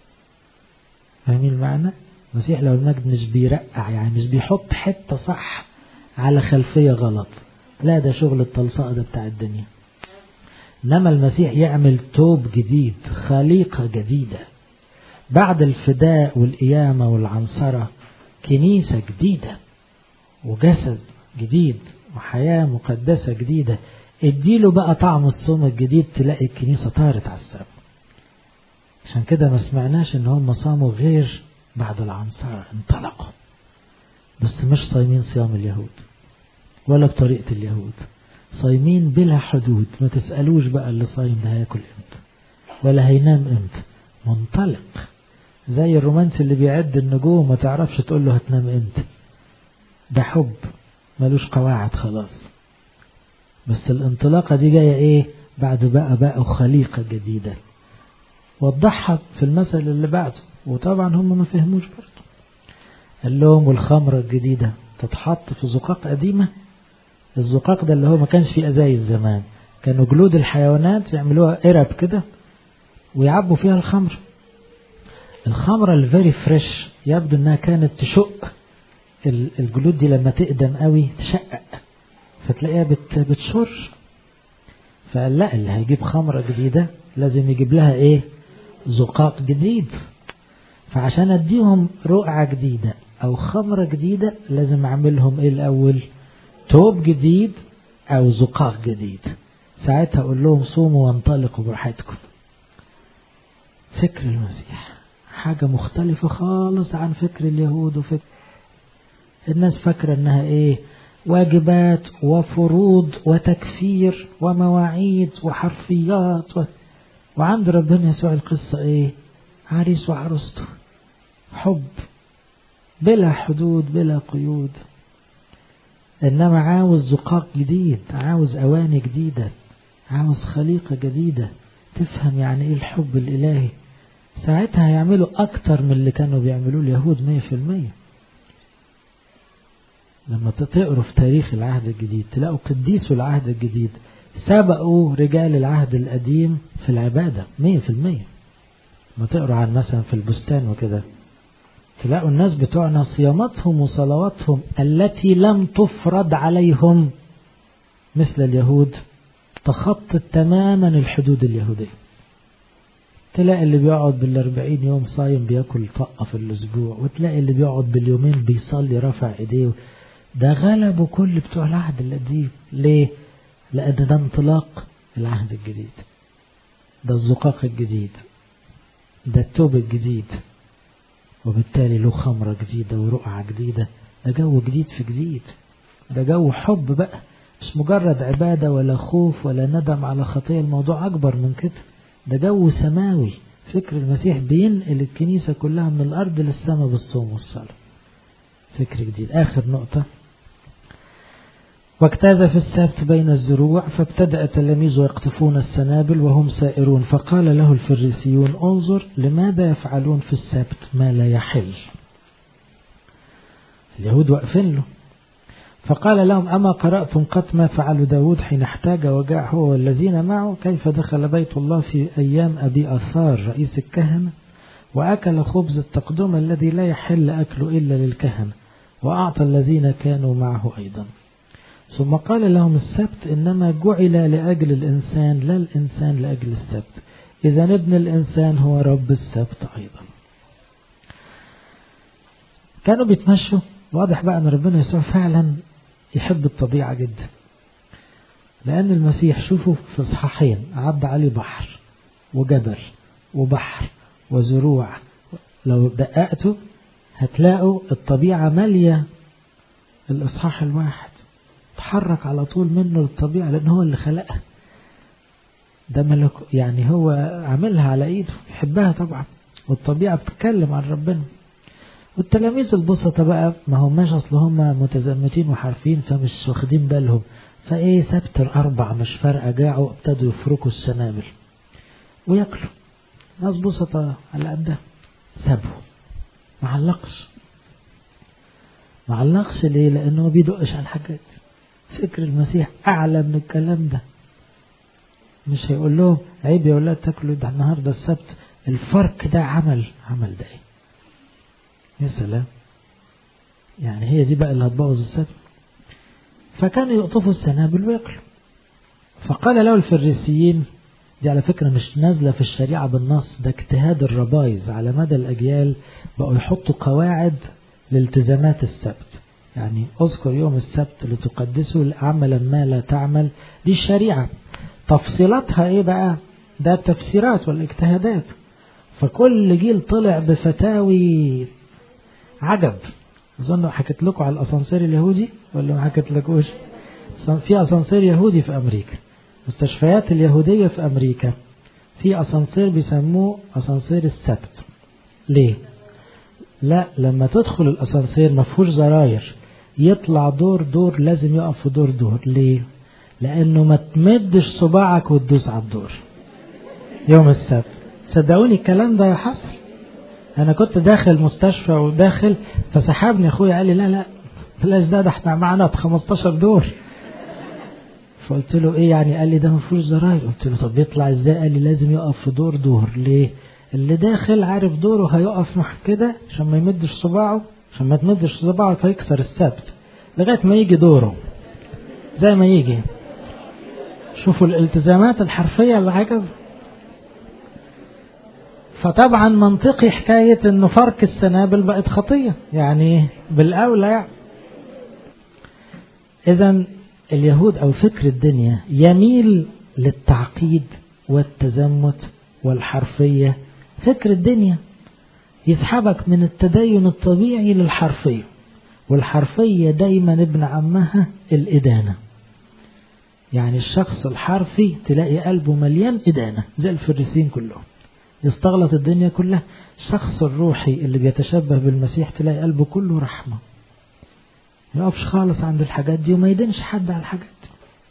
S1: فاهمين المعنى المسيح لو المجد مش بيرقع يعني مش بيحط حتة صح على خلفية غلط لا ده شغل التلصاء ده بتاع الدنيا انما المسيح يعمل توب جديد خليقة جديدة بعد الفداء والقيامة والعنصرة كنيسة جديدة وجسد جديد وحياة مقدسة جديدة اديله بقى طعم الصوم الجديد تلاقي الكنيسة طارت على السماء عشان كده ما سمعناش ان هم صاموا غير بعد العنصرة انطلقوا بس مش صايمين صيام اليهود ولا بطريقة اليهود صايمين بلا حدود ما تسألوش بقى اللي صايم ده هياكل امتى ولا هينام امتى منطلق زي الرومانسي اللي بيعد النجوم ما تعرفش تقول له هتنام امتى ده حب ملوش قواعد خلاص بس الانطلاقة دي جاية ايه بعد بقى بقى خليقة جديدة وضحها في المثل اللي بعده وطبعا هم ما فهموش برضه قال لهم والخمرة الجديدة تتحط في زقاق قديمة الزقاق ده اللي هو ما كانش فيه ازايز زمان كانوا جلود الحيوانات يعملوها قرب كده ويعبوا فيها الخمر الخمرة الفيري فريش يبدو انها كانت تشق الجلود دي لما تقدم قوي تشقق فتلاقيها بت بتشر فقال لا اللي هيجيب خمرة جديدة لازم يجيب لها ايه زقاق جديد فعشان اديهم رقعة جديدة او خمرة جديدة لازم اعملهم ايه الاول توب جديد او زقاق جديد ساعتها اقول لهم صوموا وانطلقوا براحتكم فكر المسيح حاجة مختلفة خالص عن فكر اليهود وفكر الناس فاكرة انها ايه واجبات وفروض وتكفير ومواعيد وحرفيات و... وعند ربنا يسوع القصة ايه عريس وعروسته حب بلا حدود بلا قيود انما عاوز زقاق جديد عاوز اواني جديدة عاوز خليقة جديدة تفهم يعني ايه الحب الالهي ساعتها هيعملوا اكتر من اللي كانوا بيعملوه اليهود مية في المية لما تقروا في تاريخ العهد الجديد تلاقوا قديسوا العهد الجديد سبقوا رجال العهد القديم في العبادة مية في المية ما تقروا عن مثلا في البستان وكده تلاقوا الناس بتوعنا صياماتهم وصلواتهم التي لم تفرض عليهم مثل اليهود تخطت تماما الحدود اليهودية تلاقي اللي بيقعد بالاربعين يوم صايم بياكل طقة في الأسبوع وتلاقي اللي بيقعد باليومين بيصلي رافع ايديه ده غلبوا كل بتوع العهد القديم ليه؟ لأن ده انطلاق العهد الجديد ده الزقاق الجديد ده التوب الجديد وبالتالي له خمرة جديدة ورقعة جديدة ده جو جديد في جديد ده جو حب بقى مش مجرد عبادة ولا خوف ولا ندم على خطية الموضوع أكبر من كده ده جو سماوي فكر المسيح بينقل الكنيسة كلها من الأرض للسماء بالصوم والصلاة فكر جديد آخر نقطة واجتاز في السبت بين الزروع فابتدأ تلاميذه يقطفون السنابل وهم سائرون فقال له الفريسيون انظر لماذا يفعلون في السبت ما لا يحل اليهود واقفين له فقال لهم أما قرأتم قط ما فعل داود حين احتاج وجاع هو والذين معه كيف دخل بيت الله في أيام أبي أثار رئيس الكهنة وأكل خبز التقدم الذي لا يحل أكله إلا للكهنة وأعطى الذين كانوا معه أيضا ثم قال لهم السبت إنما جعل لأجل الإنسان لا الإنسان لأجل السبت إذا ابن الإنسان هو رب السبت أيضا كانوا بيتمشوا واضح بقى أن ربنا يسوع فعلا يحب الطبيعة جدا لأن المسيح شوفوا في إصحاحين عدى عليه بحر وجبل وبحر وزروع لو دققتوا هتلاقوا الطبيعة مالية الإصحاح الواحد تحرك على طول منه للطبيعة لأن هو اللي خلقها ده ملك يعني هو عاملها على ايده يحبها طبعا والطبيعة بتتكلم عن ربنا والتلاميذ البسطة بقى ما هماش اصل هم متزمتين وحارفين فمش واخدين بالهم فايه سبت الاربع مش فارقة جاعوا ابتدوا يفركوا السنابل وياكلوا ناس بسطة على قدها سابهم معلقش معلقش ليه لانه ما بيدقش على الحاجات فكر المسيح اعلى من الكلام ده مش هيقول لهم عيب يا ولاد تاكلوا ده النهارده السبت الفرق ده عمل عمل ده ايه يا سلام يعني هي دي بقى اللي هتبوظ السبت فكانوا يقطفوا السنابل وياكلوا فقال له الفريسيين دي على فكرة مش نازلة في الشريعة بالنص ده اجتهاد الربايز على مدى الأجيال بقوا يحطوا قواعد لالتزامات السبت يعني اذكر يوم السبت لتقدسه عملا ما لا تعمل دي الشريعة تفصيلاتها ايه بقى ده التفسيرات والاجتهادات فكل جيل طلع بفتاوي عجب اظن حكيت لكم على الاسانسير اليهودي ولا ما حكيت لكوش في اسانسير يهودي في امريكا مستشفيات اليهودية في امريكا في اسانسير بيسموه اسانسير السبت ليه لا لما تدخل الاسانسير ما فيهوش زراير يطلع دور دور لازم يقف في دور دور ليه لانه ما تمدش صباعك وتدوس على الدور يوم السبت صدقوني الكلام ده حصل انا كنت داخل مستشفى وداخل فسحبني اخويا قال لي لا لا بلاش ده ده احنا معانا 15 دور فقلت له ايه يعني قال لي ده ما فيهوش زراير قلت له طب بيطلع ازاي قال لي لازم يقف في دور دور ليه اللي داخل عارف دوره هيقف مع كده عشان ما يمدش صباعه عشان ما تمدش صباعه فيكسر السبت لغايه ما يجي دوره زي ما يجي شوفوا الالتزامات الحرفية اللي عجب فطبعا منطقي حكاية انه فرك السنابل بقت خطية يعني بالاولى يعني اذا اليهود او فكر الدنيا يميل للتعقيد والتزمت والحرفية فكر الدنيا يسحبك من التدين الطبيعي للحرفية والحرفية دايما ابن عمها الإدانة يعني الشخص الحرفي تلاقي قلبه مليان إدانة زي الفريسين كلهم يستغلط الدنيا كلها الشخص الروحي اللي بيتشبه بالمسيح تلاقي قلبه كله رحمة يقفش خالص عند الحاجات دي وما يدينش حد على الحاجات دي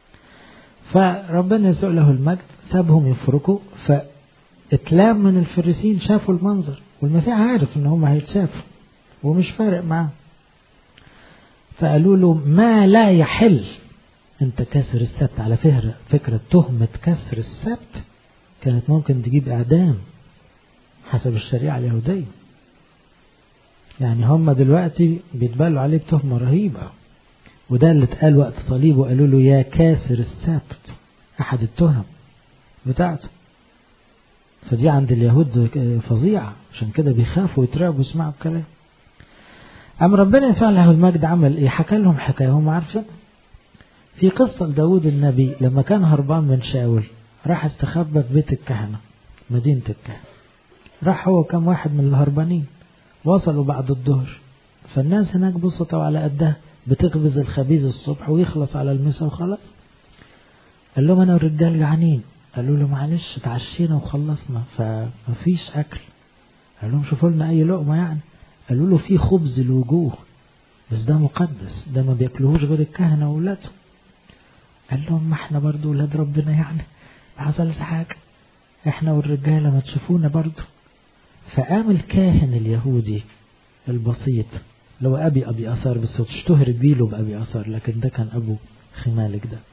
S1: فربنا يسوع له المجد سابهم يفركوا فاتلام من الفريسين شافوا المنظر والمسيح عارف ان هم هيتشافوا ومش فارق معاه فقالوا له ما لا يحل انت كسر السبت على فكرة فكرة تهمة كسر السبت كانت ممكن تجيب اعدام حسب الشريعة اليهودية يعني هم دلوقتي بيتبالوا عليه بتهمة رهيبة وده اللي اتقال وقت صليبه قالوا له يا كاسر السبت احد التهم بتاعته فدي عند اليهود فظيعة عشان كده بيخافوا ويترعبوا يسمعوا الكلام أم ربنا يسوع له المجد عمل إيه حكى لهم حكاية هم عارفين في قصة لداود النبي لما كان هربان من شاول راح استخبى في بيت الكهنة مدينة الكهنة راح هو كم واحد من الهربانين وصلوا بعد الظهر فالناس هناك بسطوا على قدها بتخبز الخبيز الصبح ويخلص على المساء وخلاص قال لهم انا والرجال جعانين قالوا له معلش اتعشينا وخلصنا فمفيش اكل قال لهم شوفوا لنا اي لقمه يعني قالوا له في خبز الوجوه بس ده مقدس ده ما بياكلوهوش غير الكهنه واولادهم قال لهم ما احنا برضو ولاد ربنا يعني ما حصلش حاجه احنا والرجاله ما تشوفونا برضو فقام الكاهن اليهودي البسيط لو أبي أبي أثار بس تشتهر بيله بأبي أثار لكن ده كان أبو خمالك ده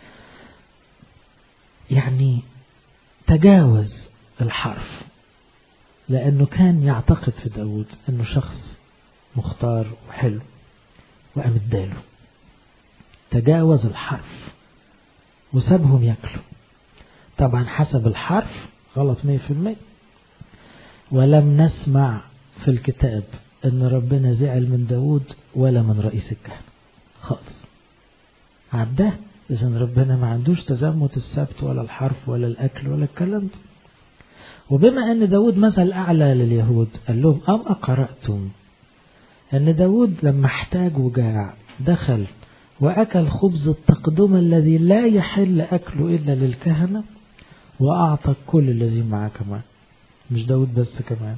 S1: يعني تجاوز الحرف لأنه كان يعتقد في داود أنه شخص مختار وحلو وقام اداله تجاوز الحرف وسابهم ياكلوا طبعا حسب الحرف غلط مية في المية ولم نسمع في الكتاب ان ربنا زعل من داود ولا من رئيس الكهنة خالص عداه اذا ربنا ما عندوش تزمت السبت ولا الحرف ولا الاكل ولا الكلام ده وبما ان داود مثل اعلى لليهود قال لهم اما قرأتم ان داود لما احتاج وجاع دخل واكل خبز التقدم الذي لا يحل اكله الا للكهنة واعطى كل الذين معاه كمان مش داود بس كمان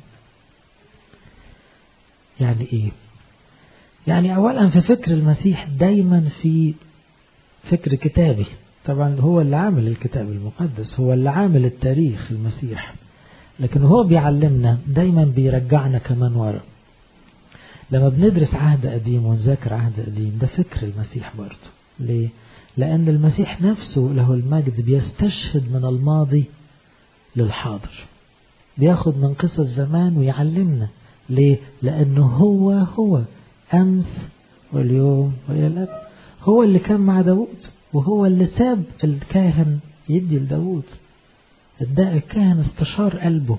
S1: يعني ايه يعني اولا في فكر المسيح دايما في فكر كتابي طبعا هو اللي عامل الكتاب المقدس هو اللي عامل التاريخ المسيح لكن هو بيعلمنا دايما بيرجعنا كمان ورا لما بندرس عهد قديم ونذاكر عهد قديم ده فكر المسيح برضه ليه لأن المسيح نفسه له المجد بيستشهد من الماضي للحاضر بياخد من قصص زمان ويعلمنا ليه لأنه هو هو أمس واليوم وإلى الأبد هو اللي كان مع داود وهو اللي ساب الكاهن يدي لداود الكاهن استشار قلبه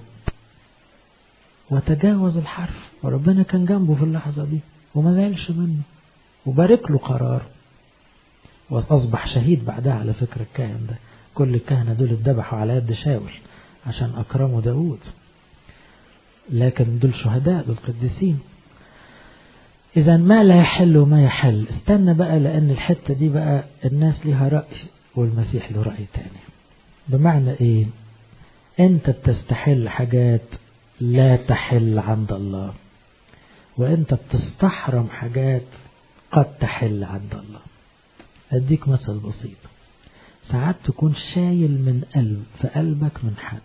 S1: وتجاوز الحرف وربنا كان جنبه في اللحظة دي وما زعلش منه وبارك له قراره وأصبح شهيد بعدها على فكرة الكاهن ده كل الكهنة دول اتذبحوا على يد شاول عشان أكرموا داود لكن دول شهداء دول قديسين إذا ما لا يحل وما يحل استنى بقى لأن الحتة دي بقى الناس ليها رأي والمسيح له رأي تاني بمعنى إيه أنت بتستحل حاجات لا تحل عند الله وأنت بتستحرم حاجات قد تحل عند الله أديك مثل بسيط ساعات تكون شايل من قلب في قلبك من حد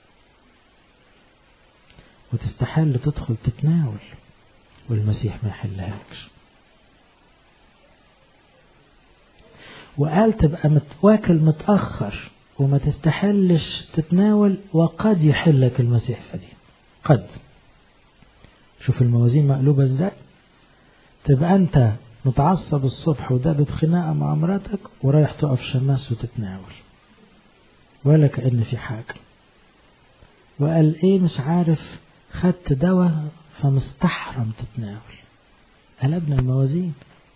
S1: وتستحل تدخل تتناول والمسيح ما يحلهاش وقال تبقى متواكل متأخر وما تستحلش تتناول وقد يحلك المسيح فدي قد شوف الموازين مقلوبة ازاي تبقى انت متعصب الصبح ودابت خناقة مع مراتك ورايح تقف شماس وتتناول ولا كأن في حاجة وقال ايه مش عارف خدت دواء فمستحرم تتناول قلبنا الموازين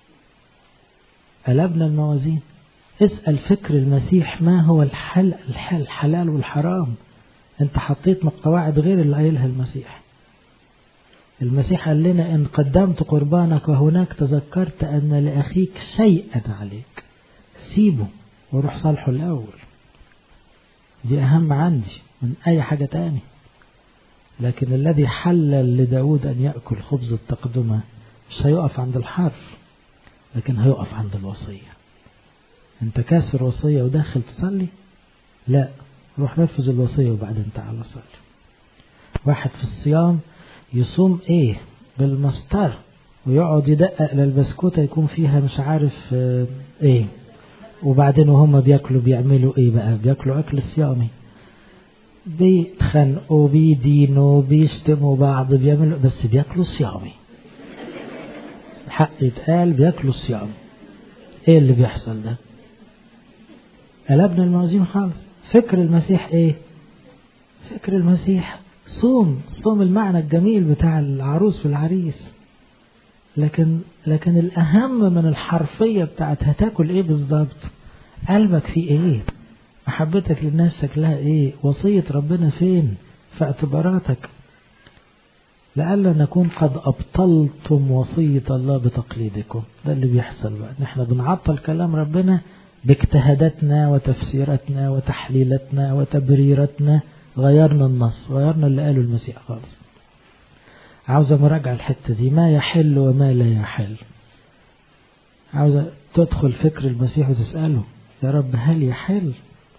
S1: قلبنا الموازين اسأل فكر المسيح ما هو الحل الحل الحلال والحرام انت حطيت قواعد غير اللي قايلها المسيح المسيح قال لنا ان قدمت قربانك وهناك تذكرت ان لاخيك شيئا عليك سيبه وروح صالحه الاول دي اهم عندي من اي حاجة تاني لكن الذي حلل لداود ان يأكل خبز التقدمة مش هيقف عند الحرف لكن هيقف عند الوصية انت كاسر وصية وداخل تصلي لا روح نفذ الوصية وبعدين تعالى صلي واحد في الصيام يصوم ايه بالمسطرة ويقعد يدقق للبسكوتة يكون فيها مش عارف ايه وبعدين وهم بياكلوا بيعملوا ايه بقى بياكلوا اكل صيامي بيتخانقوا بيدينوا بيشتموا بعض بيعملوا بس بياكلوا صيامي الحق يتقال بياكلوا صيام ايه اللي بيحصل ده قلبنا الموازين خالص فكر المسيح ايه فكر المسيح صوم صوم المعنى الجميل بتاع العروس في العريس لكن لكن الأهم من الحرفية بتاعت هتاكل إيه بالظبط قلبك فيه إيه محبتك للناس شكلها إيه وصية ربنا فين في اعتباراتك لئلا نكون قد أبطلتم وصية الله بتقليدكم ده اللي بيحصل بقى نحن بنعطل كلام ربنا باجتهاداتنا وتفسيراتنا وتحليلاتنا وتبريراتنا غيرنا النص غيرنا اللي قاله المسيح خالص عاوزة مراجعة الحتة دي ما يحل وما لا يحل عاوزة تدخل فكر المسيح وتسأله يا رب هل يحل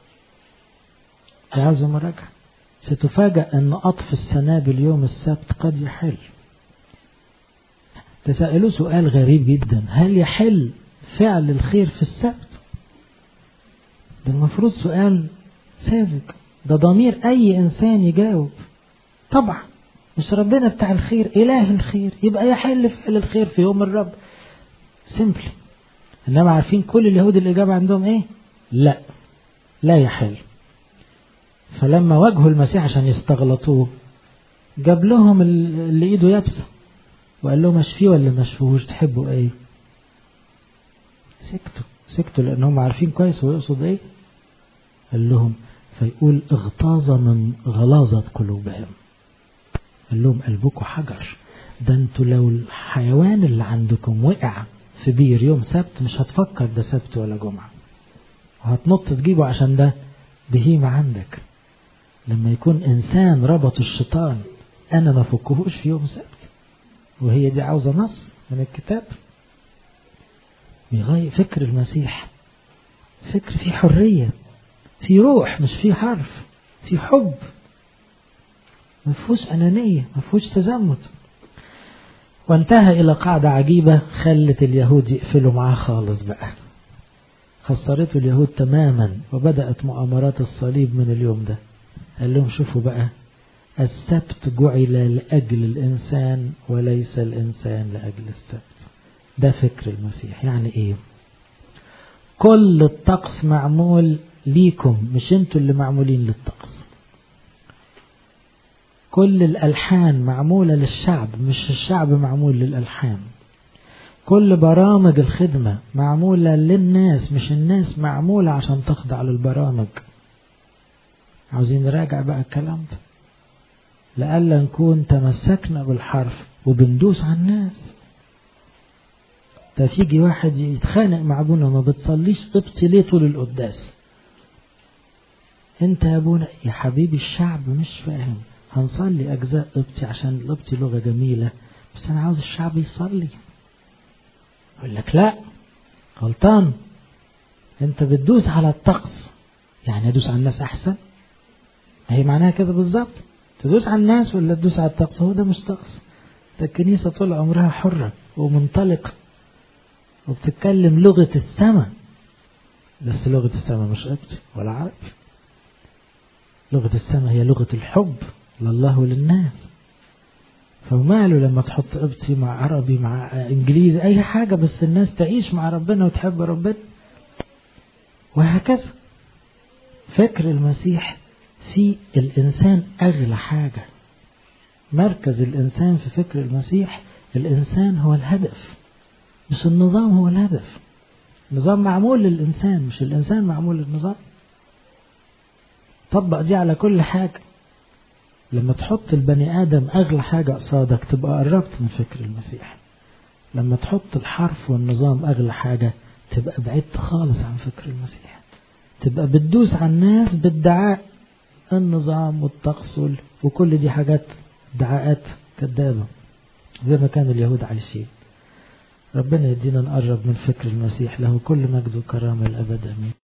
S1: عاوزة مراجعة ستفاجأ أن أطف السنابل يوم السبت قد يحل تسألوا سؤال غريب جدا هل يحل فعل الخير في السبت ده المفروض سؤال ساذج ده ضمير أي إنسان يجاوب طبعا مش ربنا بتاع الخير إله الخير يبقى يحل فعل الخير في يوم الرب سيمبلي إنما عارفين كل اليهود الإجابة عندهم إيه لا لا يحل فلما واجهوا المسيح عشان يستغلطوه جاب لهم اللي ايده يابسه وقال لهم اشفيه ولا ما اشفيهوش تحبوا ايه سكتوا سكتوا لانهم عارفين كويس هو يقصد ايه قال لهم فيقول اغتاظ من غلاظة قلوبهم قال لهم قلبكم حجر ده انتوا لو الحيوان اللي عندكم وقع في بير يوم سبت مش هتفكر ده سبت ولا جمعة وهتنط تجيبه عشان ده بهيمة عندك لما يكون إنسان ربط الشيطان أنا ما فكهوش في يوم سبت وهي دي عاوزة نص من الكتاب بيغير فكر المسيح فكر فيه حرية في روح مش في حرف في حب ما فيهوش أنانية ما فيهوش تزمت وانتهى إلى قاعدة عجيبة خلت اليهود يقفلوا معاه خالص بقى خسرته اليهود تماما وبدأت مؤامرات الصليب من اليوم ده قال لهم شوفوا بقى السبت جعل لأجل الإنسان وليس الإنسان لأجل السبت ده فكر المسيح يعني إيه كل الطقس معمول ليكم مش انتوا اللي معمولين للطقس كل الألحان معمولة للشعب مش الشعب معمول للألحان كل برامج الخدمة معمولة للناس مش الناس معمولة عشان تخضع للبرامج عاوزين نراجع بقى الكلام ده لألا نكون تمسكنا بالحرف وبندوس على الناس ده تيجي واحد يتخانق مع ابونا ما بتصليش قبطي ليه طول القداس انت يا ابونا يا حبيبي الشعب مش فاهم هنصلي اجزاء قبطي عشان القبطي لغه جميله بس انا عاوز الشعب يصلي يقول لك لا غلطان انت بتدوس على الطقس يعني ادوس على الناس احسن هي معناها كده بالظبط تدوس على الناس ولا تدوس على الطقس هو ده مش طقس ده الكنيسه طول عمرها حره ومنطلقه وبتتكلم لغه السماء بس لغه السماء مش قبطي ولا عربي لغه السماء هي لغه الحب لله وللناس فماله لما تحط قبطي مع عربي مع انجليزي اي حاجه بس الناس تعيش مع ربنا وتحب ربنا وهكذا فكر المسيح في الإنسان أغلى حاجة مركز الإنسان في فكر المسيح الإنسان هو الهدف مش النظام هو الهدف النظام معمول للإنسان مش الإنسان معمول للنظام طبق دي على كل حاجة لما تحط البني آدم أغلى حاجة قصادك تبقى قربت من فكر المسيح لما تحط الحرف والنظام أغلى حاجة تبقى بعدت خالص عن فكر المسيح تبقى بتدوس على الناس بادعاء النظام والطقس وكل دي حاجات ادعاءات كذابة زي ما كان اليهود عايشين ربنا يدينا نقرب من فكر المسيح له كل مجد وكرامة الأبد أمين